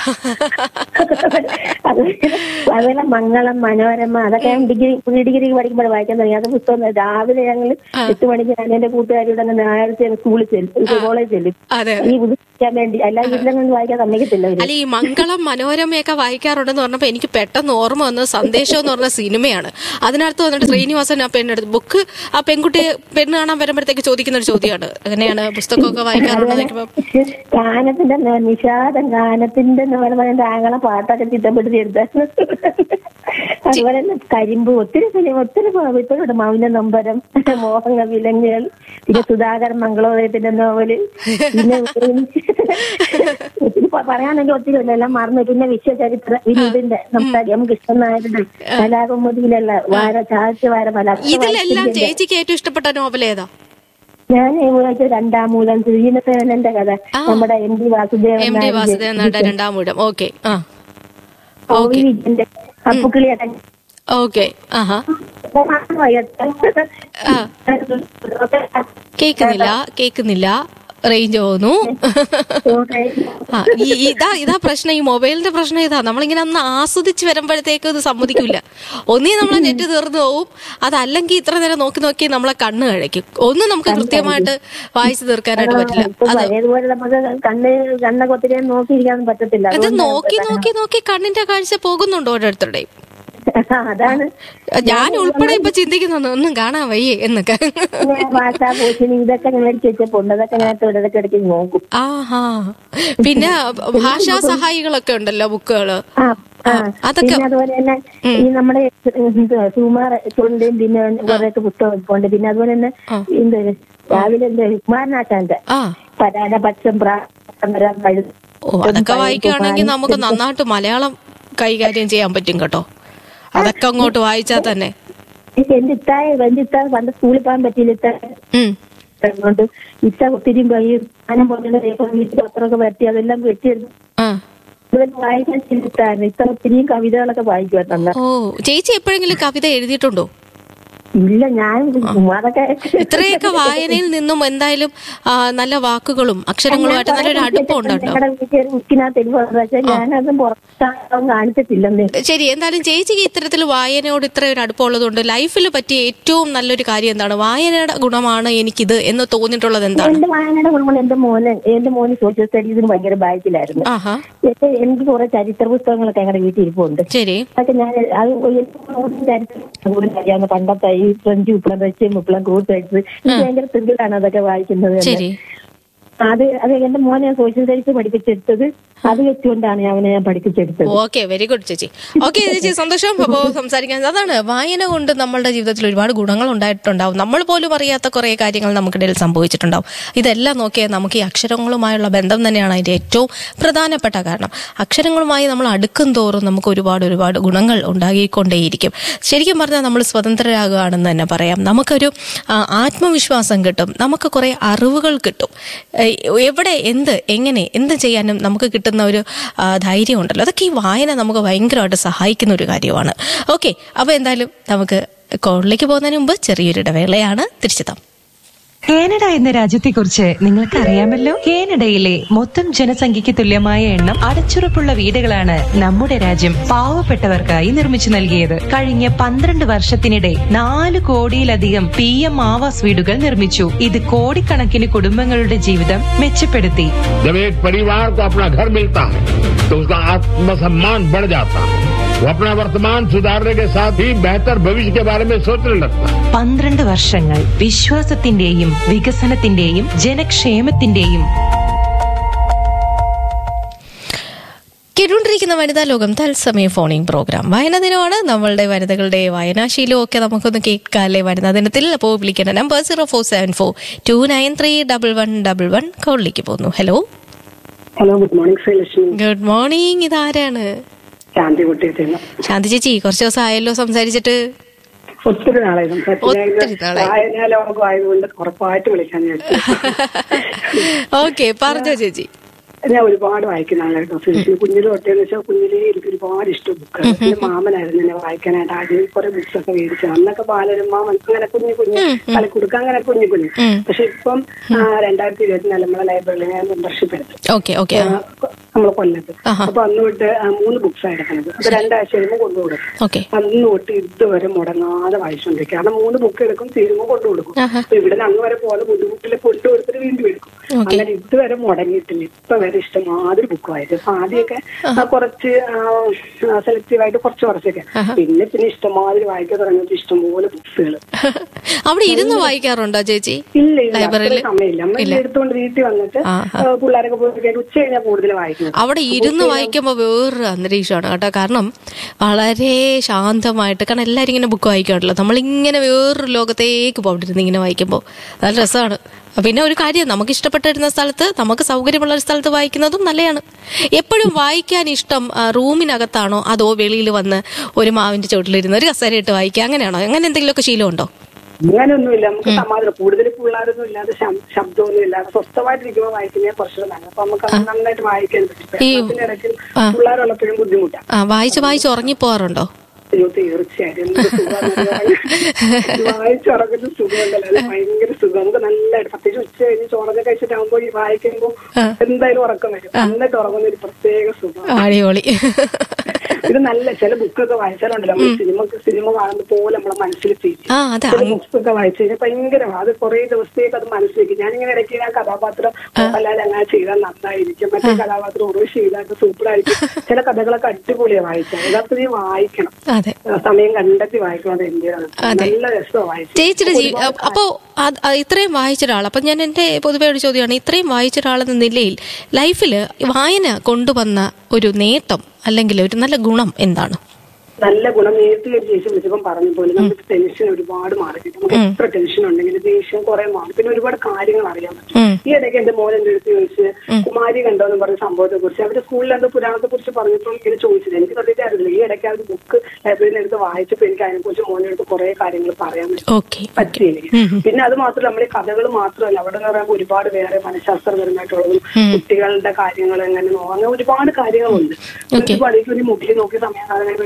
അതുപോലെ മംഗളം മനോരമ അതൊക്കെ ഞാൻ ഡിഗ്രി പ്രീ ഡിഗ്രി പഠിക്കുമ്പോൾ വായിക്കാൻ തുടങ്ങി അത് പുസ്തകം രാവിലെ ഞങ്ങൾ എട്ട് മണിക്ക് ഞാൻ എന്റെ കൂട്ടുകാരിയുടെ നേരത്തെ സ്കൂളിൽ ചെല്ലും കോളേജ് ചെല്ലും അതെ ഈ പുതുക്കാൻ വേണ്ടി അല്ലാതെ വീട്ടിലൊന്നും വായിക്കാൻ സമ്മതിക്കത്തില്ല അവര് അല്ല ഈ മംഗളം മനോരമയൊക്കെ വായിക്കാറുണ്ടെന്ന് പറഞ്ഞപ്പോ എനിക്ക് പെട്ടെന്ന് ഓർമ്മ വന്നത് സന്ദേശം എന്ന് പറഞ്ഞ സിനിമയാണ് അതിനകത്ത് വന്നിട്ട് ശ്രീനിവാസൻ ആ പെണ്ണെടുത്ത് ബുക്ക് ആ പെൺകുട്ടിയെ പെണ്ണ് കാണാൻ വരുമ്പോഴത്തേക്ക് ചോദിക്കുന്ന ഒരു ചോദ്യമാണ് എങ്ങനെയാണ് പുസ്തകമൊക്കെ വായിക്കാറുണ്ടെന്ന് ചോദിക്കുമ്പോ ഗാനത്തിന്റെ നോ- നിഷാദം ഗാനത്തിന്റെ നോവൽ പറയുന്നത് ആങ്ങളെ പാട്ടൊക്കെ ചിട്ടപ്പെടുത്തി എടുത്തായിരുന്നു അതുപോലെ തന്നെ കരിമ്പ് ഒത്തിരി സിനിമ ഒത്തിരി ഇപ്പോഴുണ്ട് മൗന നമ്പരം മോഹന വിലങ്ങുകൾ പിന്നെ സുധാകരൻ മംഗളോദയത്തിന്റെ നോവല് പിന്നെ ഒത്തിരി പ- പറയാണെങ്കിൽ ഒത്തിരി ഉണ്ട് എല്ലാം മറന്നു പിന്നെ വിശ്വചരിത്ര വിനീതിന്റെ നമ്മുടെ എം കൃഷ്ണൻ നായരുടെ കലാകുമുദിയിലുള്ള വാര ചാഴ്ച വാര പല ഇതിലെല്ലാം ചേച്ചിക്ക് ഏറ്റവും ഇഷ്ടപ്പെട്ട നോവൽ ഏതാ ഞാൻ വായിച്ച രണ്ടാം മൂലം ശ്രീനസേനന്റെ കഥ നമ്മുടെ M D Vasudevan M D നായരുടെ വാസുദേവൻ നായരുടെ രണ്ടാം വീടം ഓക്കെ ആ ഒ വി വിജയന്റെ അപ്പുക്കിളിയുടെ ഓക്കെ ആഹാ കേക്കുന്നില്ല കേക്കുന്നില്ല റേഞ്ച് പോകുന്നു ആ ഈ ഇതാ ഇതാ പ്രശ്നം ഈ മൊബൈലിന്റെ പ്രശ്നം ഇതാ നമ്മളിങ്ങനെ ഒന്ന് ആസ്വദിച്ച് വരുമ്പോഴത്തേക്ക് ഇത് സമ്മതിക്കില്ല ഒന്നീ നമ്മളെ നെറ്റ് തീർന്നു പോവും അതല്ലെങ്കിൽ ഇത്ര നേരം നോക്കി നോക്കി നമ്മളെ കണ്ണ് കഴിക്കും ഒന്നും നമുക്ക് കൃത്യമായിട്ട് വായിച്ചു തീർക്കാനായിട്ട് പറ്റില്ല ഇപ്പൊ പഴയതുപോലെ നമുക്ക് കണ്ണ് കണ്ണൊക്കെ ഒത്തിരി നോക്കിയിരിക്കാൻ പറ്റത്തില്ല ഇത് നോക്കി നോക്കി നോക്കി കണ്ണിന്റെ കാഴ്ച പോകുന്നുണ്ടോ ഓരോരുത്തരുടെയും അതാണ് ഞാൻ ഉൾപ്പെടെ ഇപ്പൊ ചിന്തിക്കുന്നു ഒന്നും കാണാൻ വയ്യേ എന്നൊക്കെ പിന്നെ ഭാഷാ പോഷിനി ഇതൊക്കെ മേടിച്ച് വെച്ചപ്പോണ്ട് അതൊക്കെ ഞാൻ ഇടയ്ക്ക് ഇടയ്ക്ക് നോക്കും ആഹാ പിന്നെ ഭാഷാ സഹായികളൊക്കെ ഉണ്ടല്ലോ ബുക്കുകള് ആ ആ അതൊക്കെ- പിന്നെ അതുപോലെ തന്നെ ഈ നമ്മുടെ സുമാർ തൊണ്ടിയും പിന്നെ കുറേയൊക്കെ പുസ്തകം ഇപ്പോണ്ട് പിന്നെ അതുപോലെ തന്നെ എന്ത് രാവിലെ എന്ത് കുമാരനാശാന്റെ ആ പരാന പച്ചം പ്രാമരം പഴു ഓ അതൊക്കെ വായിക്കുകയാണെങ്കിൽ നമുക്ക് നന്നായിട്ട് മലയാളം കൈകാര്യം ചെയ്യാൻ പറ്റും കേട്ടോ അതൊക്കെ അങ്ങോട്ട് വായിച്ചാൽ തന്നെ എന്റെ ഇത്തായ എന്റെ ഇത്തായ പണ്ട് സ്കൂളിൽ പോകാൻ പറ്റിയില്ല ഇത്ത ഉം അതുകൊണ്ട് ഇത്ത ഒത്തിരി ഈ സ്ഥാനം പോലെ വീട്ടിൽ പത്രമൊക്കെ പറ്റി അതെല്ലാം വെട്ടിയെടുത്ത് ആ ഇതുവരെ വായിക്കാൻ ചിന്തിത്തായിരുന്നു ഇത്ത ഒത്തിരിയും കവിതകളൊക്കെ വായിക്കുമായിരുന്നു ഓ ചേച്ചി എപ്പോഴെങ്കിലും കവിത എഴുതിയിട്ടുണ്ടോ ഇല്ല ഞാൻ അതൊക്കെ ഇത്രയൊക്കെ വായനയിൽ നിന്നും എന്തായാലും ആ, നല്ല വാക്കുകളും അക്ഷരങ്ങളുമായിട്ട് നല്ലൊരു അടുപ്പം ഉണ്ടോ ഞങ്ങളുടെ വീട്ടിൽ ബുക്കിനകത്ത് എനിക്ക് വന്നത് പക്ഷേ ഞാനത് പുറത്തൊന്നും കാണിച്ചിട്ടില്ലെന്നേ ശരി എന്തായാലും ചേച്ചിക്ക് ഇത്തരത്തിൽ വായനയോട് ഇത്ര ഒരു അടുപ്പമുള്ളതുകൊണ്ട് ലൈഫിൽ പറ്റിയ ഏറ്റവും നല്ലൊരു കാര്യം എന്താണ് വായനയുടെ ഗുണമാണ് എനിക്കിത് എന്ന് തോന്നിയിട്ടുള്ളത് എന്താണ് എന്റെ വായനയുടെ ഗുണങ്ങൾ എന്റെ മോന് എന്റെ മോന് സോഷ്യൽ സ്റ്റഡീസിന് ഭയങ്കര ബാക്കിലായിരുന്നു ആഹാ പക്ഷേ എനിക്ക് കുറെ ചരിത്ര പുസ്തകങ്ങളൊക്കെ ഞങ്ങളുടെ വീട്ടിൽ ഇരിപ്പുണ്ട് ശരി അതൊക്കെ ഞാൻ അത് എനിക്ക് ചരിത്രം കൂടുതൽ അറിയാവുന്ന പണ്ടത്തെ ഈ ഫ്രഞ്ച് വിപ്ലവം റഷ്യൻ വിപ്ലവം ക്രൂസ് എനിക്ക് ഭയങ്കര ത്രില്ലാണ് അതൊക്കെ വായിക്കുന്നത് തന്നെ. ശരി അത് അത് എന്റെ മോനെ സോഷ്യൽ സ്റ്റഡീസ് പഠിപ്പിച്ചെടുത്തത് അത് വെച്ചുകൊണ്ടാണ് ഞാൻ അവനെ ഞാൻ പഠിപ്പിച്ചെടുത്തത് ഓക്കെ വെരി ഗുഡ് ചേച്ചി ഓക്കെ ചേച്ചി സന്തോഷം അപ്പോ സംസാരിക്കാൻ അതാണ് വായന കൊണ്ട് നമ്മളുടെ ജീവിതത്തിൽ ഒരുപാട് ഗുണങ്ങൾ ഉണ്ടായിട്ടുണ്ടാവും നമ്മൾ പോലും അറിയാത്ത കുറെ കാര്യങ്ങൾ നമുക്കിടയിൽ സംഭവിച്ചിട്ടുണ്ടാവും ഇതെല്ലാം നോക്കിയാൽ നമുക്ക് ഈ അക്ഷരങ്ങളുമായുള്ള ബന്ധം തന്നെയാണ് അതിന്റെ ഏറ്റവും പ്രധാനപ്പെട്ട കാരണം അക്ഷരങ്ങളുമായി നമ്മൾ അടുക്കും തോറും നമുക്ക് ഒരുപാട് ഒരുപാട് ഗുണങ്ങൾ ഉണ്ടാകിക്കൊണ്ടേയിരിക്കും ശരിക്കും പറഞ്ഞാൽ നമ്മൾ സ്വതന്ത്രരാകുകയാണെന്ന് തന്നെ പറയാം നമുക്കൊരു ആ, ആത്മവിശ്വാസം കിട്ടും നമുക്ക് കുറെ അറിവുകൾ കിട്ടും ഏ, എവിടെ എന്ത് എങ്ങനെ എന്ത് ചെയ്യാനും നമുക്ക് കിട്ടുന്ന ഒരു ആ, ധൈര്യം ഉണ്ടല്ലോ അതൊക്കെ ഈ വായന നമുക്ക് ഭയങ്കരമായിട്ട് സഹായിക്കുന്ന ഒരു കാര്യമാണ് ഓക്കെ അപ്പോൾ എന്തായാലും നമുക്ക് കോളിലേക്ക് പോകുന്നതിന് മുമ്പ് ചെറിയൊരു ഇടവേളയാണ് തിരിച്ചെത്താം കാനഡ എന്ന രാജ്യത്തെക്കുറിച്ച് നിങ്ങൾക്ക് അറിയാമല്ലോ കാനഡയിലെ മൊത്തം ജനസംഖ്യയ്ക്ക് തുല്യമായ എണ്ണം അടച്ചുറപ്പുള്ള വീടുകളാണ് നമ്മുടെ രാജ്യം പാവപ്പെട്ടവർക്കായി നിർമ്മിച്ചു നൽകിയത് കഴിഞ്ഞ പന്ത്രണ്ട് വർഷത്തിനിടെ നാല് കോടിയിലധികം പി എം ആവാസ് വീടുകൾ നിർമ്മിച്ചു ഇത് കോടിക്കണക്കിന് കുടുംബങ്ങളുടെ ജീവിതം മെച്ചപ്പെടുത്തി जब एक परिवार को अपना घर मिलता है तो उसका आत्मसम्मान बढ़ जाता है वो अपना वर्तमान सुधारने के साथ ही बेहतर भविष्य के बारे में सोचने लगता है പന്ത്രണ്ട് വർഷങ്ങൾ വിശ്വാസത്തിന്റെയും വികസനത്തിന്റെയും ജനക്ഷേമത്തിന്റെയും കേട്ടുകൊണ്ടിരിക്കുന്ന വനിതാ ലോകം തത്സമയ ഫോണിംഗ് പ്രോഗ്രാം വയനാ ദിനമാണ് നമ്മളുടെ വനിതകളുടെ വായനാശീലവും ഒക്കെ നമുക്കൊന്ന് കേൾക്കാല്ലേ വനിതാ ദിനത്തിൽ അപ്പോൾ വിളിക്കേണ്ട number zero four seven four two nine three double one double one കോളിലേക്ക് പോകുന്നു hello hello good morning Sreelakshmi good morning ഇതാരാണ് ശാന്തി കുട്ടിയെത്തിന്ന് ശാന്തി ചേച്ചി കുറച്ച് ദിവസം ആയല്ലോ സംസാരിച്ചിട്ട് ഒത്തിരി നാളായി ഒത്തിരി നാളായി. വായനാലോകം ആയതുകൊണ്ട് ഉറപ്പായിട്ട് വിളിക്കാൻ ഞാൻ ഓക്കെ പറഞ്ഞോ ചേച്ചി ഞാൻ ഒരുപാട് വായിക്കുന്ന ആളായിരുന്നു ശ്രീലക്ഷ്മി കുഞ്ഞിലെ തൊട്ടേന്ന് വെച്ചാൽ കുഞ്ഞിലേ എനിക്ക് ഒരുപാട് ഇഷ്ടം ബുക്ക് എന്റെ മാമനായിരുന്നു എന്നെ വായിക്കാനായിട്ട് ആദ്യം കുറെ ബുക്സ് ഒക്കെ മേടിച്ചു അന്നൊക്കെ ബാലരമ അങ്ങനെ കുഞ്ഞു കുഞ്ഞു കളിക്കുടുക്ക അങ്ങനെ കുഞ്ഞു കുഞ്ഞു പക്ഷെ ഇപ്പം ആ, രണ്ടായിരത്തി ഇരുപത്തിനാല് നമ്മളെ ലൈബ്രറിയിൽ ഞാൻ മെമ്പർഷിപ്പ് എടുത്തു ഓക്കെ ഓക്കെ നമ്മളെ കൊല്ലത്ത് അപ്പൊ അന്ന് തൊട്ട് ആ, മൂന്ന് ബുക്സ് എടുക്കുന്നത് അപ്പൊ രണ്ടാഴ്ച കഴിയുമ്പോൾ കൊണ്ടുകൊടുക്കും ഓക്കെ അന്ന് തൊട്ട് ഇതുവരെ മുടങ്ങാതെ വായിച്ചുകൊണ്ടിരിക്കും കാരണം മൂന്ന് ബുക്ക് എടുക്കും തീരുമ്പോൾ കൊണ്ടു കൊടുക്കും അപ്പൊ ഇവിടെ നിന്ന് അങ്ങ് വരെ പോലെ ബുദ്ധിമുട്ടിൽ കൊണ്ടുകൊടുത്തിട്ട് വീണ്ടും എടുക്കും അങ്ങനെ ഇതുവരെ മുടങ്ങിയിട്ടില്ല ഇപ്പൊ വരെ ഇഷ്ടമാതിരി ബുക്ക് വായിച്ചു അപ്പൊ ആദ്യമൊക്കെ ആ, കുറച്ച് സെലക്റ്റീവ് ആയിട്ട് കുറച്ച് കുറച്ചൊക്കെ പിന്നെ പിന്നെ ഇഷ്ടമാതിരി വായിക്കാൻ തുടങ്ങിയിട്ട് ഇഷ്ടംപോലെ ബുക്സുകൾ അവിടെ ഇരുന്ന് വായിക്കാറുണ്ടോ ചേച്ചി ഇല്ല ഇല്ല ലൈബ്രറിയിൽ അത്രയും സമയമില്ല നമ്മൾ എടുത്തുകൊണ്ട് വീട്ടിൽ വന്നിട്ട് ആ, ആ, പിള്ളേരൊക്കെ പോയി കഴിഞ്ഞാൽ ഉച്ച കഴിഞ്ഞാൽ കൂടുതൽ വായിക്കുന്നത് അവിടെ ഇരുന്ന് വായിക്കുമ്പോൾ വേറൊരു അന്തരീക്ഷമാണ് കേട്ടോ കാരണം വളരെ ശാന്തമായിട്ട് കാരണം എല്ലാവരും ഇങ്ങനെ ബുക്ക് വായിക്കാറുണ്ടല്ലോ നമ്മളിങ്ങനെ വേറൊരു ലോകത്തേക്ക് പോകണ്ടിരുന്ന് ഇങ്ങനെ വായിക്കുമ്പോൾ നല്ല രസമാണ് പിന്നെ ഒരു കാര്യം നമുക്ക് ഇഷ്ടപ്പെട്ടിരുന്ന സ്ഥലത്ത് നമുക്ക് സൗകര്യമുള്ള ഒരു സ്ഥലത്ത് വായിക്കുന്നതും നല്ലതാണ് എപ്പോഴും വായിക്കാൻ ഇഷ്ടം ആ, റൂമിനകത്താണോ അതോ വെളിയിൽ വന്ന് ഒരു മാവിന്റെ ചുവട്ടിലിരുന്ന് ഒരു കസേരയിട്ട് വായിക്കുക അങ്ങനെയാണോ അങ്ങനെ എന്തെങ്കിലുമൊക്കെ ശീലമുണ്ടോ അങ്ങനെയൊന്നുമില്ല നമുക്ക് സമാധാനം കൂടുതൽ പിള്ളേരൊന്നും ഇല്ലാതെ ശം- ശബ്ദമൊന്നും ഇല്ലാതെ സ്വസ്ഥമായിട്ടിരിക്കുമ്പോൾ വായിക്കുന്നത് കുറച്ചുകൂടെ നല്ലത് അപ്പൊ നമുക്ക് അത് നന്നായിട്ട് വായിക്കാൻ പറ്റും ഈ- അതിന്റെ ഇടയ്ക്ക് പിള്ളേരുള്ളപ്പോഴും ബുദ്ധിമുട്ടാണ് ആ വായിച്ച് വായിച്ച് ഉറങ്ങിപ്പോവാറുണ്ടോ അയ്യോ തീർച്ചയായിട്ടും എന്ത് സുഖമാണ് വായിച്ചുറങ്ങുന്ന സുഖമുണ്ടല്ലോ അത് ഭയങ്കര സുഖം നമുക്ക് നല്ലതായിട്ട് പ്രത്യേകിച്ച് ഉച്ച കഴിഞ്ഞ് ചോറൊക്കെ കഴിച്ചിട്ടാകുമ്പോ ഈ വായിക്കുമ്പോ എന്തായാലും ഉറക്കം വരും എന്നിട്ട് ഉറങ്ങുന്ന ഒരു പ്രത്യേക സുഖം അടിപൊളി ഇത് നല്ല ചില ബുക്കൊക്കെ വായിച്ചാലുണ്ടല്ലോ നമ്മൾ സിനിമ സിനിമ കാണുന്ന പോലെ നമ്മളെ മനസ്സിൽ ഫീൽ ആ അതെ ചില ബുക്സ് ഒക്കെ വായിച്ചു കഴിഞ്ഞാൽ ഭയങ്കര അത് കുറെ ദിവസത്തേക്ക് അത് മനസ്സിലേക്ക് ഞാനിങ്ങനെ ഇടയ്ക്ക് ആ കഥാപാത്രം മോഹൻലാൽ അങ്ങനെ ചെയ്താൽ നന്നായിരിക്കും മറ്റേ കഥാപാത്രം ഉറവ് ചെയ്താൽ സൂപ്പറായിരിക്കും ചില കഥകളൊക്കെ അടിപൊളിയാണ് വായിച്ചത് യഥാർത്ഥത്തിൽ വായിക്കണം അതെ ആ, സമയം കണ്ടെത്തി വായിക്കണം അത് എന്റെയാണ് നല്ല രസമാണ് വായിച്ചത് ചേച്ചിയുടെ ജീ അപ്പോ അത് അത് ഇത്രയും വായിച്ച ഒരാൾ അപ്പൊ ഞാൻ എന്റെ പൊതുവെ ഒരു ചോദ്യമാണ് ഇത്രയും വായിച്ച ഒരാളെന്ന നിലയിൽ ലൈഫിൽ വായന കൊണ്ടുവന്ന ഒരു നേട്ടം അല്ലെങ്കിൽ ഒരു നല്ല ഗുണം എന്താണ് നല്ല ഗുണം നേരത്തെ ഒരു ചേച്ചി വിളിച്ചപ്പം പറഞ്ഞ പോലെ നമുക്ക് ടെൻഷൻ ഒരുപാട് മാറി കിട്ടും നമുക്ക് എത്ര ടെൻഷൻ ഉണ്ടെങ്കിലും ദേഷ്യം കുറെ മാറും പിന്നെ ഒരുപാട് കാര്യങ്ങൾ അറിയാൻ പറ്റും ഉം. ഈ ഇടയ്ക്ക് എന്റെ മോൻ എന്റെ അടുത്ത് ചോദിച്ച് കുമാരി കണ്ടോ എന്ന് പറഞ്ഞ സംഭവത്തെ കുറിച്ച് അവരുടെ സ്കൂളിൽ എന്തോ പുരാണത്തെ കുറിച്ച് പറഞ്ഞപ്പോൾ ഇങ്ങനെ ചോദിച്ചത് എനിക്ക് സത്യത്തെ അറിയില്ല ഈ ഇടയ്ക്ക് ആ ഒരു ബുക്ക് ലൈബ്രറിയിൽ എടുത്ത് വായിച്ചപ്പോൾ എനിക്ക് അതിനെ കുറിച്ച് മോനെ അടുത്ത് കുറെ കാര്യങ്ങൾ പറയാൻ പറ്റും ഓക്കെ പറ്റി എനിക്ക് പിന്നെ അത് മാത്രമല്ല നമ്മുടെ കഥകൾ മാത്രമല്ല അവിടെ എന്ന് പറയുമ്പോൾ ഒരുപാട് വേറെ മനഃശാസ്ത്രപരമായിട്ടുള്ളതും കുട്ടികളുടെ കാര്യങ്ങൾ എങ്ങനെ നോ- അങ്ങനെ ഒരുപാട് കാര്യങ്ങളുണ്ട് ഒരുപാട് എനിക്ക് ഒരു മുടി നോക്കി സമയം കാണാൻ വേണ്ടി എത്രയോ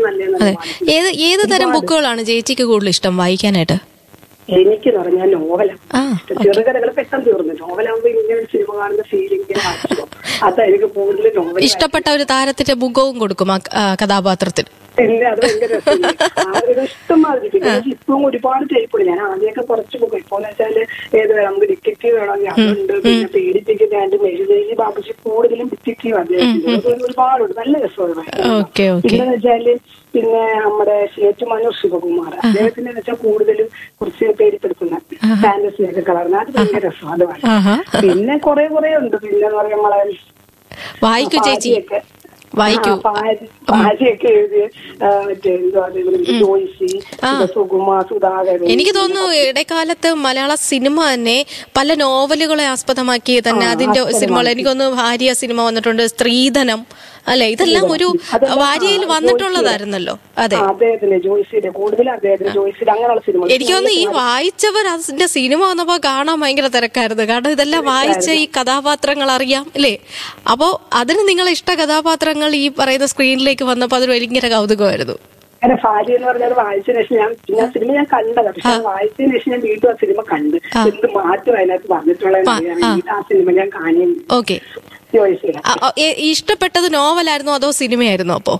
നല്ലതെന്ന് അതെ ഏത് ഏത് തരം ബുക്കുകളാണ് ചേച്ചിക്ക് കൂടുതൽ ഇഷ്ടം വായിക്കാനായിട്ട് എനിക്ക് പറഞ്ഞാൽ നോവലാണ് ആ, ചെറുകഥകൾ പെട്ടെന്ന് തീർന്നു നോവലാകുമ്പോ ഇങ്ങനെ സിനിമ കാണുന്ന ഫീലിംഗ് ഇങ്ങനെ വായിച്ചു അതാ എനിക്ക് കൂടുതൽ നോവൽ ഇഷ്ടപ്പെട്ട ഒരു താരത്തിന്റെ മുഖവും കൊടുക്കും ആ ആ കഥാപാത്രത്തിന് ഇല്ല അത് ഭയങ്കര രസമില്ലേ അവരുടെ ഇഷ്ടമാതിരി പിന്നെ ഇപ്പം ഒരുപാട് ടൈപ്പുണ്ട് ഞാൻ ആദ്യമൊക്കെ കുറച്ച് ബുക്ക് ഇപ്പൊ എന്ന് വെച്ചാല് ഏത് വേണം നമുക്ക് ഡിറ്റക്റ്റീവ് വേണമെങ്കിൽ അതുണ്ട് പിന്നെ പേടിപ്പിക്കുന്ന ആൻഡ് മെഴുതേലി ബാബുജി കൂടുതലും ഡിറ്റക്റ്റീവ് അദ്ദേഹത്തിന് അത് ഒരുപാടുണ്ട് നല്ല രസമാണ് ഓക്കെ ഓക്കെ പിന്നെ വെച്ചാല് പിന്നെ നമ്മുടെ ഏറ്റുമാനൂർ ശിവകുമാർ അദ്ദേഹത്തിന്റെ എന്ന് വെച്ചാൽ കൂടുതലും കുറച്ച് പേടിപ്പെടുത്തുന്ന ഫാന്റസി ഒക്കെ കളർന്ന അത് ഭയങ്കര രസമാണ് അത് വായിക്കാൻ. ആഹാ പിന്നെ കുറെ കുറെ ഉണ്ട് പിന്നെ എന്ന് പറയാൻ നമ്മളെ വായിക്കൂ ചേച്ചി പാചിയൊക്കെ വായിക്കൂ ആ, പാച- പാചയൊക്കെ എഴുതിയ ആ, മറ്റേ എന്തുവാ അത് ജോയ്സി പിന്നെ സുകുമ സുധാകരൻ എനിക്ക് തോന്നുന്നു ഇടക്കാലത്ത് മലയാള സിനിമ തന്നെ പല നോവലുകളെ ആസ്പദമാക്കി തന്നെ അതിന്റെ സിനിമകൾ എനിക്ക് തോന്നുന്നു ഭാര്യ സിനിമ വന്നിട്ടുണ്ട് സ്ത്രീധനം അല്ലെ ഇതെല്ലാം ഒരു വാര്യയിൽ വന്നിട്ടുള്ളതായിരുന്നല്ലോ അതെ ആ, അദ്ദേഹത്തിന്റെ ജോയ്സിയുടെ കൂടുതലും അദ്ദേഹത്തിന്റെ ജോയ്സിയുടെ അങ്ങനെയുള്ള സിനിമ എനിക്ക് തോന്നുന്നു ഈ വായിച്ചവർ അതിന്റെ സിനിമ വന്നപ്പോ കാണാൻ ഭയങ്കര തിരക്കായിരുന്നു കാരണം ഇതെല്ലാം വായിച്ച ഈ കഥാപാത്രങ്ങൾ അറിയാം അല്ലേ അപ്പോ അതിന് നിങ്ങളെ ഇഷ്ട കഥാപാത്രങ്ങൾ ഈ പറയുന്ന സ്ക്രീനിലേക്ക് വന്നപ്പോ അതൊരു ഭയങ്കര കൗതുകമായിരുന്നു അങ്ങനെ ഭാര്യ എന്ന് പറഞ്ഞാൽ വായിച്ചതിന് ശേഷം ഞാൻ പിന്നെ ആ സിനിമ ഞാൻ കണ്ടത് പക്ഷെ വായിച്ചതിന് ശേഷം ഞാൻ വീണ്ടും ആ സിനിമ കണ്ട് എന്ത് മാറ്റം അതിനകത്ത് വന്നിട്ടുള്ളതെന്ന് അറിയാൻ വേണ്ടിയിട്ട് ആ സിനിമ ഞാൻ കാണി ഓക്കെ ജോയ്സിയുടെ ഇഷ്ടപ്പെട്ടത് നോവലായിരുന്നോ അതോ സിനിമയായിരുന്നോ അപ്പോ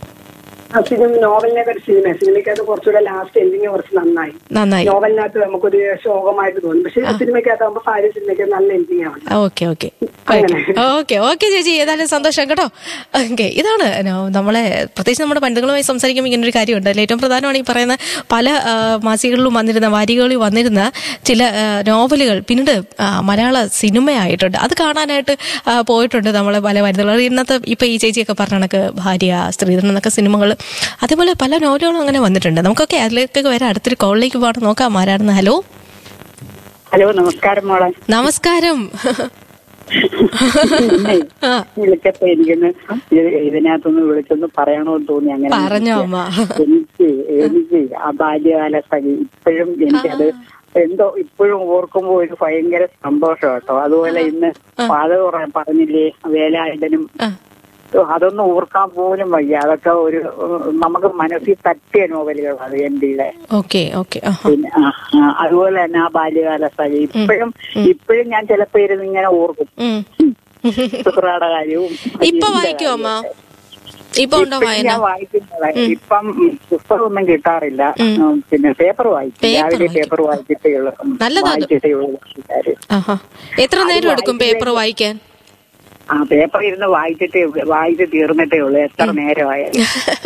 ആ സിനിമ നോവലിനെ ഒരു സിനിമ സിനിമയ്ക്കകത്ത് കുറച്ചുകൂടെ ലാസ്റ്റ് എൻഡിങ് കുറച്ച് നന്നായി നന്നായി നോവലിനകത്ത് നമുക്കൊരു ശോകമായിട്ട് തോന്നും പക്ഷെ സിനിമയ്ക്കകത്ത് ആകുമ്പോൾ ഭാര്യ സിനിമയ്ക്ക് നല്ല എൻഡിങ് ആണ് ഓക്കെ ഓക്കെ ഓക്കെ ഓക്കെ ചേച്ചി ഏതായാലും സന്തോഷം കേട്ടോ ഓക്കെ ഇതാണ് നോ- നമ്മളെ പ്രത്യേകിച്ച് നമ്മുടെ പണ്ടുകളുമായി സംസാരിക്കുമ്പോൾ ഇങ്ങനെ ഒരു കാര്യമുണ്ട് അതിൽ ഏറ്റവും പ്രധാനമാണ് ഈ പറയുന്ന പല ആ, മാസികകളിലും വന്നിരുന്ന വാരികകളിൽ വന്നിരുന്ന ചില ആ, നോവലുകൾ പിന്നീട് ആ, മലയാള സിനിമയായിട്ടുണ്ട് അത് കാണാനായിട്ട് ആ, പോയിട്ടുണ്ട് നമ്മളെ പല വനിതകൾ ഇന്നത്തെ ഇപ്പൊ ഈ ചേച്ചിയൊക്കെ പറഞ്ഞ കണക്ക് ഭാര്യ സ്ത്രീധനം എന്നൊക്കെ സിനിമകൾ അതേപോലെ പല നോവലുകളും അങ്ങനെ വന്നിട്ടുണ്ട് നമുക്കൊക്കെ അതിലേക്കൊക്കെ വരെ അടുത്തൊരു കോളിലേക്ക് പോകണം നോക്കാം ആരാണെന്ന് ഹലോ ഹലോ നമസ്കാരം മോളെ നമസ്കാരം ആ വിളിച്ചപ്പോ എനിക്കൊന്ന് ഇത് ഇതിനകത്തൊന്ന് വിളിച്ചൊന്ന് പറയണമെന്ന് തോന്നി അങ്ങനെ പറഞ്ഞോ അമ്മ എനിക്ക് എനിക്ക് ആ ബാല്യകാല സഖി ഇപ്പോഴും എനിക്കത് എന്തോ ഇപ്പോഴും ഓർക്കുമ്പോ ഒരു ഭയങ്കര സന്തോഷം കേട്ടോ അതുപോലെ ഇന്ന് അത് കുറെ പറഞ്ഞില്ലേ വേലായുധനും ആ. അതൊന്നും ഓർക്കാൻ പോലും വയ്യ അതൊക്കെ ഒരു ഉം, നമുക്ക് മനസ്സിൽ തട്ടിയ നോവലുകളാണ് എന്റെ ഓക്കെ ഓക്കെ ആ പിന്നെ ആ, ആ, അതുപോലെ തന്നെ ആ ബാല്യകാല സഖി ഇപ്പോഴും ഇപ്പോഴും ഞാൻ ചിലപ്പോ ഇരുന്ന് ഇങ്ങനെ ഓർക്കും ഉം. സുഹൃയുടെ കാര്യവും ഇപ്പൊ വായിക്കോ അമ്മ ഇപ്പൊ ഉണ്ടോ ഇപ്പഴും വായന ഞാൻ വായിക്കുന്നത് ഇപ്പം ഉം, പുസ്തകമൊന്നും കിട്ടാറില്ല ഉം, പിന്നെ പേപ്പർ വായിക്കും പേപ്പർ രാവിലെ വായിക്കും. പേപ്പർ വായിച്ചിട്ടേ ഉള്ളൂ ഉം, നല്ലതാ അത്. വായിച്ചിട്ടേ ഉള്ളൂ കാര്യം. ആഹാ എത്ര നേരം എടുക്കും പേപ്പർ വായിക്കാൻ ആ പേപ്പർ ഇരുന്ന് വായിച്ചിട്ടേ വായിച്ച് തീർന്നിട്ടേ ഉള്ളൂ എത്ര നേരമായാലും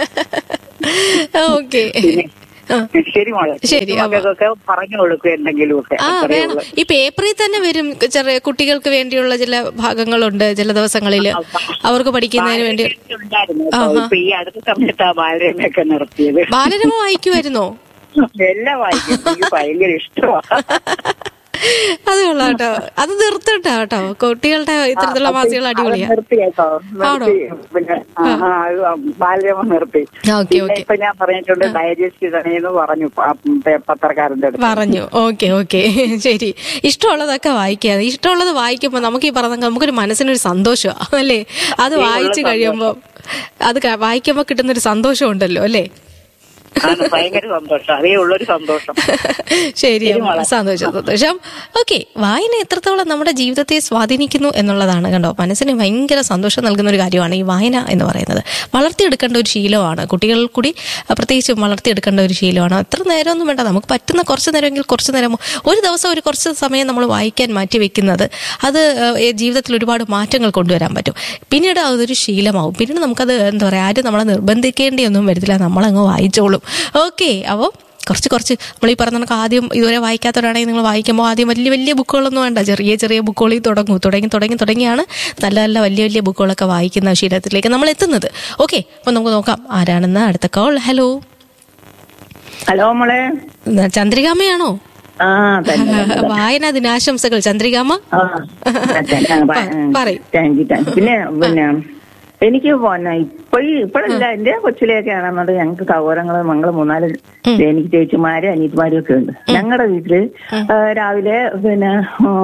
ഓക്കെ ആ. ശരി മോളെ ശരി, അമ്മ. മക്കൾക്കൊക്കെ പറഞ്ഞു കൊടുക്കും എന്തെങ്കിലുമൊക്കെ ആ അത്രേ വേണം ഉള്ളൂ ഈ പേപ്പറിൽ തന്നെ വരും ചെറിയ കുട്ടികൾക്ക് വേണ്ടിയുള്ള ചില ഭാഗങ്ങളുണ്ട് ചില ദിവസങ്ങളിൽ അവർക്ക് പഠിക്കുന്നതിന് വേണ്ടി ഉണ്ടായിരുന്നു കേട്ടോ. ഇപ്പൊ ഈ അടുത്ത സമയത്താ ബാലരമയൊക്കെ നിർത്തിയത് ബാലരമ വായിക്കുമായിരുന്നോ എല്ലാം വായിക്കും എനിക്ക് ഭയങ്കര ഇഷ്ടമാണ് അത് കൊള്ളാം കേട്ടോ അത് നിർത്തട്ടോ കേട്ടോ കുട്ടികളുടെ ഇത്തരത്തിലുള്ള മാസികൾ അടിപൊളിയാ നിർത്തി കേട്ടോ നിർത്തി പിന്നെ ആ, ആ, അത് ബാലരമ നിർത്തി ഓക്കെ പിന്നെ ഓക്കെ ഇപ്പൊ ഞാൻ പറഞ്ഞിട്ടുണ്ട് ഡൈജസ്റ്റ് എന്ന് പറഞ്ഞു പ- പ- പത്രക്കാരന്റെ അടുത്ത് പറഞ്ഞു ഓക്കെ ഓക്കെ ശരി ഇഷ്ടമുള്ളതൊക്കെ വായിക്കുക ഇഷ്ടമുള്ളത് വായിക്കുമ്പോൾ നമുക്ക് ഈ പറഞ്ഞ നമുക്കൊരു മനസ്സിനൊരു സന്തോഷമാണ് അല്ലേ അത് വായിച്ചു കഴിയുമ്പോൾ അത് ക- വായിക്കുമ്പോൾ കിട്ടുന്നൊരു സന്തോഷം ഉണ്ടല്ലോ അല്ലേ ആണ് ഭയങ്കര സന്തോഷം അതേ ഉള്ളൊരു സന്തോഷം ശരി അമ്മ. സന്തോഷം സന്തോഷം ഓക്കെ വായന എത്രത്തോളം നമ്മുടെ ജീവിതത്തെ സ്വാധീനിക്കുന്നു എന്നുള്ളതാണ് കണ്ടോ മനസ്സിന് ഭയങ്കര സന്തോഷം നൽകുന്ന ഒരു കാര്യമാണ് ഈ വായന എന്ന് പറയുന്നത് വളർത്തിയെടുക്കേണ്ട ഒരു ശീലമാണ് കുട്ടികൾ കൂടി അഹ് പ്രത്യേകിച്ചും വളർത്തിയെടുക്കേണ്ട ഒരു ശീലമാണ് എത്ര നേരമൊന്നും വേണ്ട നമുക്ക് പറ്റുന്ന കുറച്ച് നേരമെങ്കിൽ കുറച്ച് നേരം ഒരു ദിവസം ഒരു കുറച്ച് സമയം നമ്മൾ വായിക്കാൻ മാറ്റി വെക്കുന്നത് അത് ഏഹ്, ജീവിതത്തിൽ ഒരുപാട് മാറ്റങ്ങൾ കൊണ്ടുവരാൻ പറ്റും പിന്നീട് അതൊരു ശീലമാവും പിന്നീട് നമുക്കത് എന്താ പറയുക ആരും നമ്മളെ നിർബന്ധിക്കേണ്ടിയൊന്നും വരത്തില്ല നമ്മളങ്ങ് വായിച്ചോളും ഓക്കെ അപ്പോൾ കുറച്ച് കുറച്ച് നമ്മൾ ഈ പറഞ്ഞ കണക്ക് ആദ്യം ഇതുവരെ വായിക്കാത്തവരാണെങ്കിൽ നിങ്ങൾ വായിക്കുമ്പോൾ ആദ്യം വലിയ വലിയ ബുക്കുകളൊന്നും വേണ്ട ചെറിയ ചെറിയ ബുക്കുകളിൽ തുടങ്ങും തുടങ്ങി തുടങ്ങി തുടങ്ങിയാണ് നല്ല നല്ല വലിയ വലിയ ബുക്കുകളൊക്കെ വായിക്കുന്ന ശീലത്തിലേക്ക് നമ്മൾ എത്തുന്നത് ഓക്കെ അപ്പോൾ നമുക്ക് നോക്കാം ആരാണെന്ന് അടുത്ത കോൾ ഹലോ ഹലോ മോളെ ചന്ദ്രികാമ്മയാണോ ആ തന്നെ വായന ദിനാശംസകൾ ചന്ദ്രികാമ്മ ആ, തന്നെ, ആ, പ- ഉം. പറയ്. Thank you, thank you. പിന്നെ പിന്നെ എനിക്ക് പിന്നെ ഇപ്പൊ ഇപ്പോഴല്ല എന്റെ കൊച്ചിലെയൊക്കെ ആണെന്നുണ്ട് ഞങ്ങൾക്ക് സഹോദരങ്ങള് ഞങ്ങള് മൂന്നാല് എനിക്ക് ചേച്ചിമാരും അനിയത്തിമാരും ഒക്കെ ഉണ്ട് ഞങ്ങളുടെ വീട്ടില് ആ, രാവിലെ പിന്നെ ആ,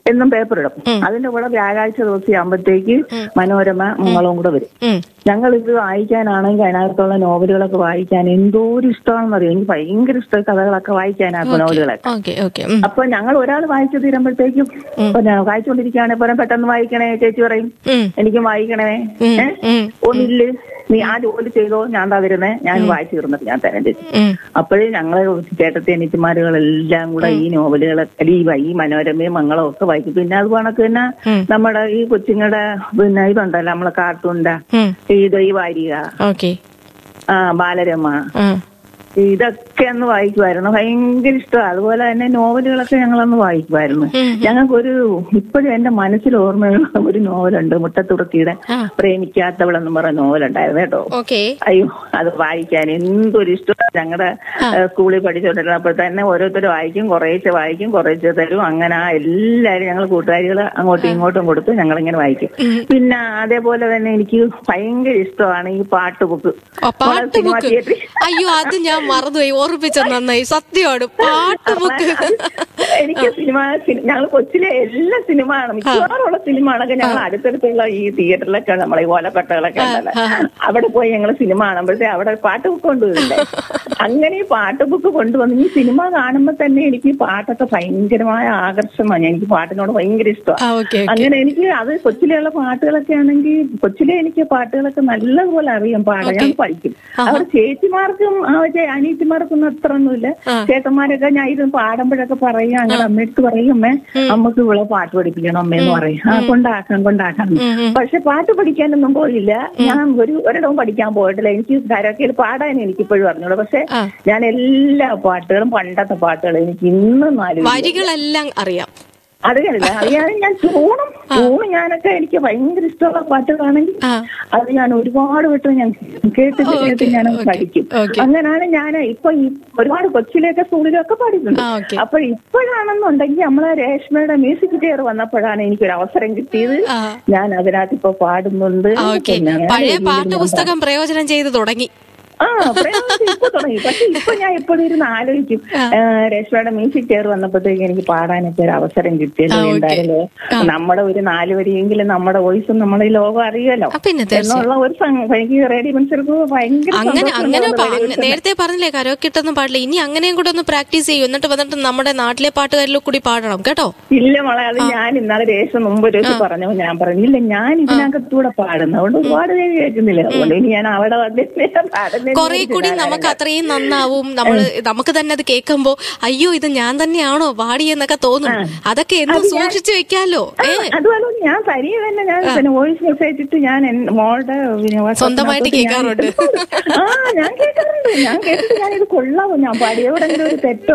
എന്നും പേപ്പർ ഇടും അതിന്റെ കൂടെ വ്യാഴാഴ്ച ദിവസം ആകുമ്പോഴത്തേക്ക് മനോരമ മംഗളവും കൂടെ വരും ഉം. ഞങ്ങൾ ഇത് വായിക്കാനാണെങ്കിൽ അതിനകത്തുള്ള നോവലുകളൊക്കെ വായിക്കാൻ എന്തോരം ഇഷ്ടമാണെന്ന് അറിയാം എനിക്ക് ഭയങ്കര ഇഷ്ടം കഥകളൊക്കെ വായിക്കാനകത്ത് നോവലുകളൊക്കെ ഓക്കെ ഓക്കെ അപ്പൊ ഞങ്ങൾ ഒരാൾ വായിച്ചു തീരുമ്പോഴത്തേക്കും പിന്നെ വായിച്ചുകൊണ്ടിരിക്കുകയാണെങ്കിൽ പറയാം പെട്ടെന്ന് വായിക്കണേ ചേച്ചി പറയും എനിക്കും വായിക്കണേ ഏ? ഒന്നില്ല നീ ആ ജോലി ചെയ്തോ ഞാൻ താ വരുന്നേ ഞാൻ വായിച്ചു തീർന്നിട്ട് ഞാൻ തരാം ചേച്ചി അപ്പോഴേ ഞങ്ങളെ ചേട്ടത്തി അനിയത്തിമാരുകളെല്ലാം കൂടെ ഈ നോവലുകളൊക്കെ അല്ല, ഈ വ- ഈ മനോരമയും മംഗളവും ഒക്കെ വായിക്കും പിന്നെ അത് കണക്ക് തന്നെ നമ്മുടെ ഈ കൊച്ചുങ്ങളുടെ പിന്നെ ഇതുണ്ടല്ലോ നമ്മളെ കാർട്ടൂണിന്റെ ഈ ദൈവാരിക ഓക്കെ ആ ബാലരമ ഇതൊക്കെ അന്ന് വായിക്കുമായിരുന്നു ഭയങ്കര ഇഷ്ടമാണ് അതുപോലെ തന്നെ നോവലുകളൊക്കെ ഞങ്ങളന്ന് വായിക്കുമായിരുന്നു ഞങ്ങൾക്കൊരു ഇപ്പോഴും എന്റെ മനസ്സിൽ ഓർമ്മയുള്ള ഒരു നോവലുണ്ട് മുട്ടത്തുറക്കിയുടെ പ്രേമിക്കാത്തവളെന്ന് പറഞ്ഞ നോവലുണ്ടായിരുന്നു കേട്ടോ ഓക്കെ അയ്യോ അത് വായിക്കാൻ എന്തൊരു ഇഷ്ടം ഞങ്ങളുടെ സ്കൂളിൽ പഠിച്ചുകൊണ്ടിരുന്നപ്പോൾ തന്നെ ഓരോരുത്തർ വായിക്കും കുറേശ്ശെ വായിക്കും കുറേശ്ശെ തരും അങ്ങനെ ആ എല്ലാവരും ഞങ്ങൾ കൂട്ടുകാരികൾ അങ്ങോട്ടും ഇങ്ങോട്ടും കൊടുത്ത് ഞങ്ങൾ ഇങ്ങനെ വായിക്കും പിന്നെ അതേപോലെ തന്നെ എനിക്ക് ഭയങ്കര ഇഷ്ടമാണ് ഈ പാട്ട് ബുക്ക് പാട്ട് ബുക്ക് അയ്യോ അത് ഞാൻ മറന്നുപോയി ഓർമ്മിച്ച നന്നായി സത്യമാണ് പാട്ട് ബുക്ക് എനിക്ക് സിനിമ ഞങ്ങൾ കൊച്ചിലെ എല്ലാ സിനിമകളും മിക്കവാറുള്ള സിനിമകളൊക്കെ ഞങ്ങൾ അടുത്തടുത്തുള്ള ഈ തിയേറ്ററിലൊക്കെ നമ്മളെ ഈ ഓലക്കട്ടകളൊക്കെ ഉണ്ടല്ലോ അവിടെ പോയി ഞങ്ങൾ സിനിമ കാണുമ്പോഴത്തേ അവിടെ പാട്ട് ബുക്ക് കൊണ്ടുവരില്ലേ അങ്ങനെ ഈ പാട്ട് ബുക്ക് കൊണ്ടുവന്ന് ഈ സിനിമ കാണുമ്പോൾ തന്നെ എനിക്ക് ഈ പാട്ടൊക്കെ ഭയങ്കരമായ ആകർഷമാണ് എനിക്ക് പാട്ടിനോട് ഭയങ്കര ഇഷ്ടമാണ് അങ്ങനെ എനിക്ക് അത് കൊച്ചിലെയുള്ള പാട്ടുകളൊക്കെ ആണെങ്കിൽ കൊച്ചിലെ എനിക്ക് പാട്ടുകളൊക്കെ നല്ലതുപോലെ അറിയാം പാടാൻ ഞാൻ പഠിക്കും അവിടെ ചേച്ചിമാർക്കും ആ ചേ- അനിയത്തിമാർക്കൊന്നും അത്ര ഒന്നുമില്ല ചേട്ടന്മാരൊക്കെ ഞാൻ ഇത് പാടുമ്പോഴൊക്കെ പറയും അങ്ങനെ അമ്മയടുത്ത് പറയും അമ്മേ അമ്മക്ക് ഇവിടെ പാട്ട് പഠിപ്പിക്കണം അമ്മയെന്ന് പറയും ആ കൊണ്ടാക്കാം കൊണ്ടാക്കാം പക്ഷെ പാട്ട് പഠിക്കാനൊന്നും പോയില്ല ഞാൻ ഒരു ഒരിടവും പഠിക്കാൻ പോയിട്ടില്ല എനിക്ക് കരോക്കയിൽ പാടാൻ എനിക്ക് ഇപ്പോഴും അറിഞ്ഞൂടാ പക്ഷെ ഞാൻ എല്ലാ പാട്ടുകളും പണ്ടത്തെ പാട്ടുകളും എനിക്ക് ഇന്നും നാല് വരികളെല്ലാം അറിയാം അറിയാനില്ല അറിയാതെ ഞാൻ ട്യൂണും ട്യൂണ് ഞാനൊക്കെ എനിക്ക് ഭയങ്കര ഇഷ്ടമുള്ള പാട്ടുകളാണെങ്കിൽ അത് ഞാൻ ഒരുപാട് വട്ടം ഞാൻ കേട്ട് കേട്ട് ഞാൻ പഠിക്കും അങ്ങനെയാണ് ഞാൻ ഇപ്പൊ ഈ ഒരുപാട് കൊച്ചിലെയൊക്കെ സ്കൂളിലൊക്കെ പാടിയിട്ടുണ്ട് അപ്പൊ ഇപ്പോഴാണെന്നുണ്ടെങ്കിൽ നമ്മളെ രേഷ്മയുടെ മ്യൂസിക് ചെയർ വന്നപ്പോഴാണ് എനിക്കൊരു അവസരം കിട്ടിയത് ഞാൻ അതിനകത്ത് ഇപ്പൊ പാടുന്നുണ്ട് പിന്നെ അങ്ങനെ പഴയ രീതിയിൽ ഞാൻ പാഠപുസ്തകം പ്രയോജനം ചെയ്ത് തുടങ്ങി ആ പ്രേമത്തിൽ ഇപ്പൊ തുടങ്ങി പക്ഷെ ഇപ്പൊ ഞാൻ എപ്പോഴും ഇരുന്ന് ആലോചിക്കും ആ, രേഷ്മയുടെ മ്യൂസിക് ചെയർ വന്നപ്പോഴത്തേക്ക് എനിക്ക് പാടാനൊക്കെ ഒരു അവസരം കിട്ടിയല്ലോ എന്തായാലും നമ്മുടെ ഒരു നാല് വരിയെങ്കിലും നമ്മുടെ വോയിസും നമ്മുടെ ഈ ലോകം അറിയാലോ എന്നുള്ള ഒരു സം- എനിക്ക് റേഡിയോ മനുഷ്യർക്ക് ഭയങ്കര അങ്ങനെ സന്തോഷം അങ്ങനെ ഉണ്ടാവും പ- radio അങ്ങ- മനുഷ്യർക്ക്. നേരത്തെ പറഞ്ഞില്ലേ കരോക്കിട്ടൊന്നും പാടില്ല ഇനി അങ്ങനെയും കൂടെ ഒന്ന് പ്രാക്ടീസ് ചെയ്യൂ എന്നിട്ട് വന്നിട്ട് നമ്മുടെ നാട്ടിലെ പാട്ടുകാരിലും കൂടി പാടണം കേട്ടോ ഇല്ല മോളെ അത് ഞാൻ ഇന്നാളെ രേഷം മുമ്പ് ഒരു ദിവസം പറഞ്ഞു ഞാൻ പറഞ്ഞു ഇല്ല ഞാൻ ഇതിനകത്തൂടെ പാടുന്നു അതുകൊണ്ട് ഒരുപാട് പേര് കേൾക്കുന്നില്ല അതുകൊണ്ട് ഇനി ഞാൻ അവിടെ വന്നിട്ട് പാടുന്ന കുറെ കൂടി നമുക്ക് അത്രയും നന്നാവും നമ്മൾ നമുക്ക് തന്നെ അത് കേൾക്കുമ്പോ അയ്യോ ഇത് ഞാൻ തന്നെയാണോ പാടിയെന്നൊക്കെ തോന്നും അതൊക്കെ എന്നും അത് ഞാൻ- സൂക്ഷിച്ചു വെക്കാലോ ഏ അതുപോലെ ഞാൻ തനിയെ തന്നെ ഞാൻ പിന്നെ വോയിസ് മെസ്സേജ് ഇട്ട് ഞാൻ എൻ- മോളുടെ പിന്നെ WhatsApp സ്വന്തമായിട്ട് നകത്ത് ഞാൻ കേൾക്കാറുണ്ട്. ഇട്ടിട്ടുണ്ട്. ആ ഞാൻ കേൾക്കാറുണ്ട് ഞാൻ കേട്ടിട്ട് ഞാൻ ഇത് കൊള്ളാമോ ഞാൻ പാടി എവിടെങ്കിലും ഒരു തെറ്റോ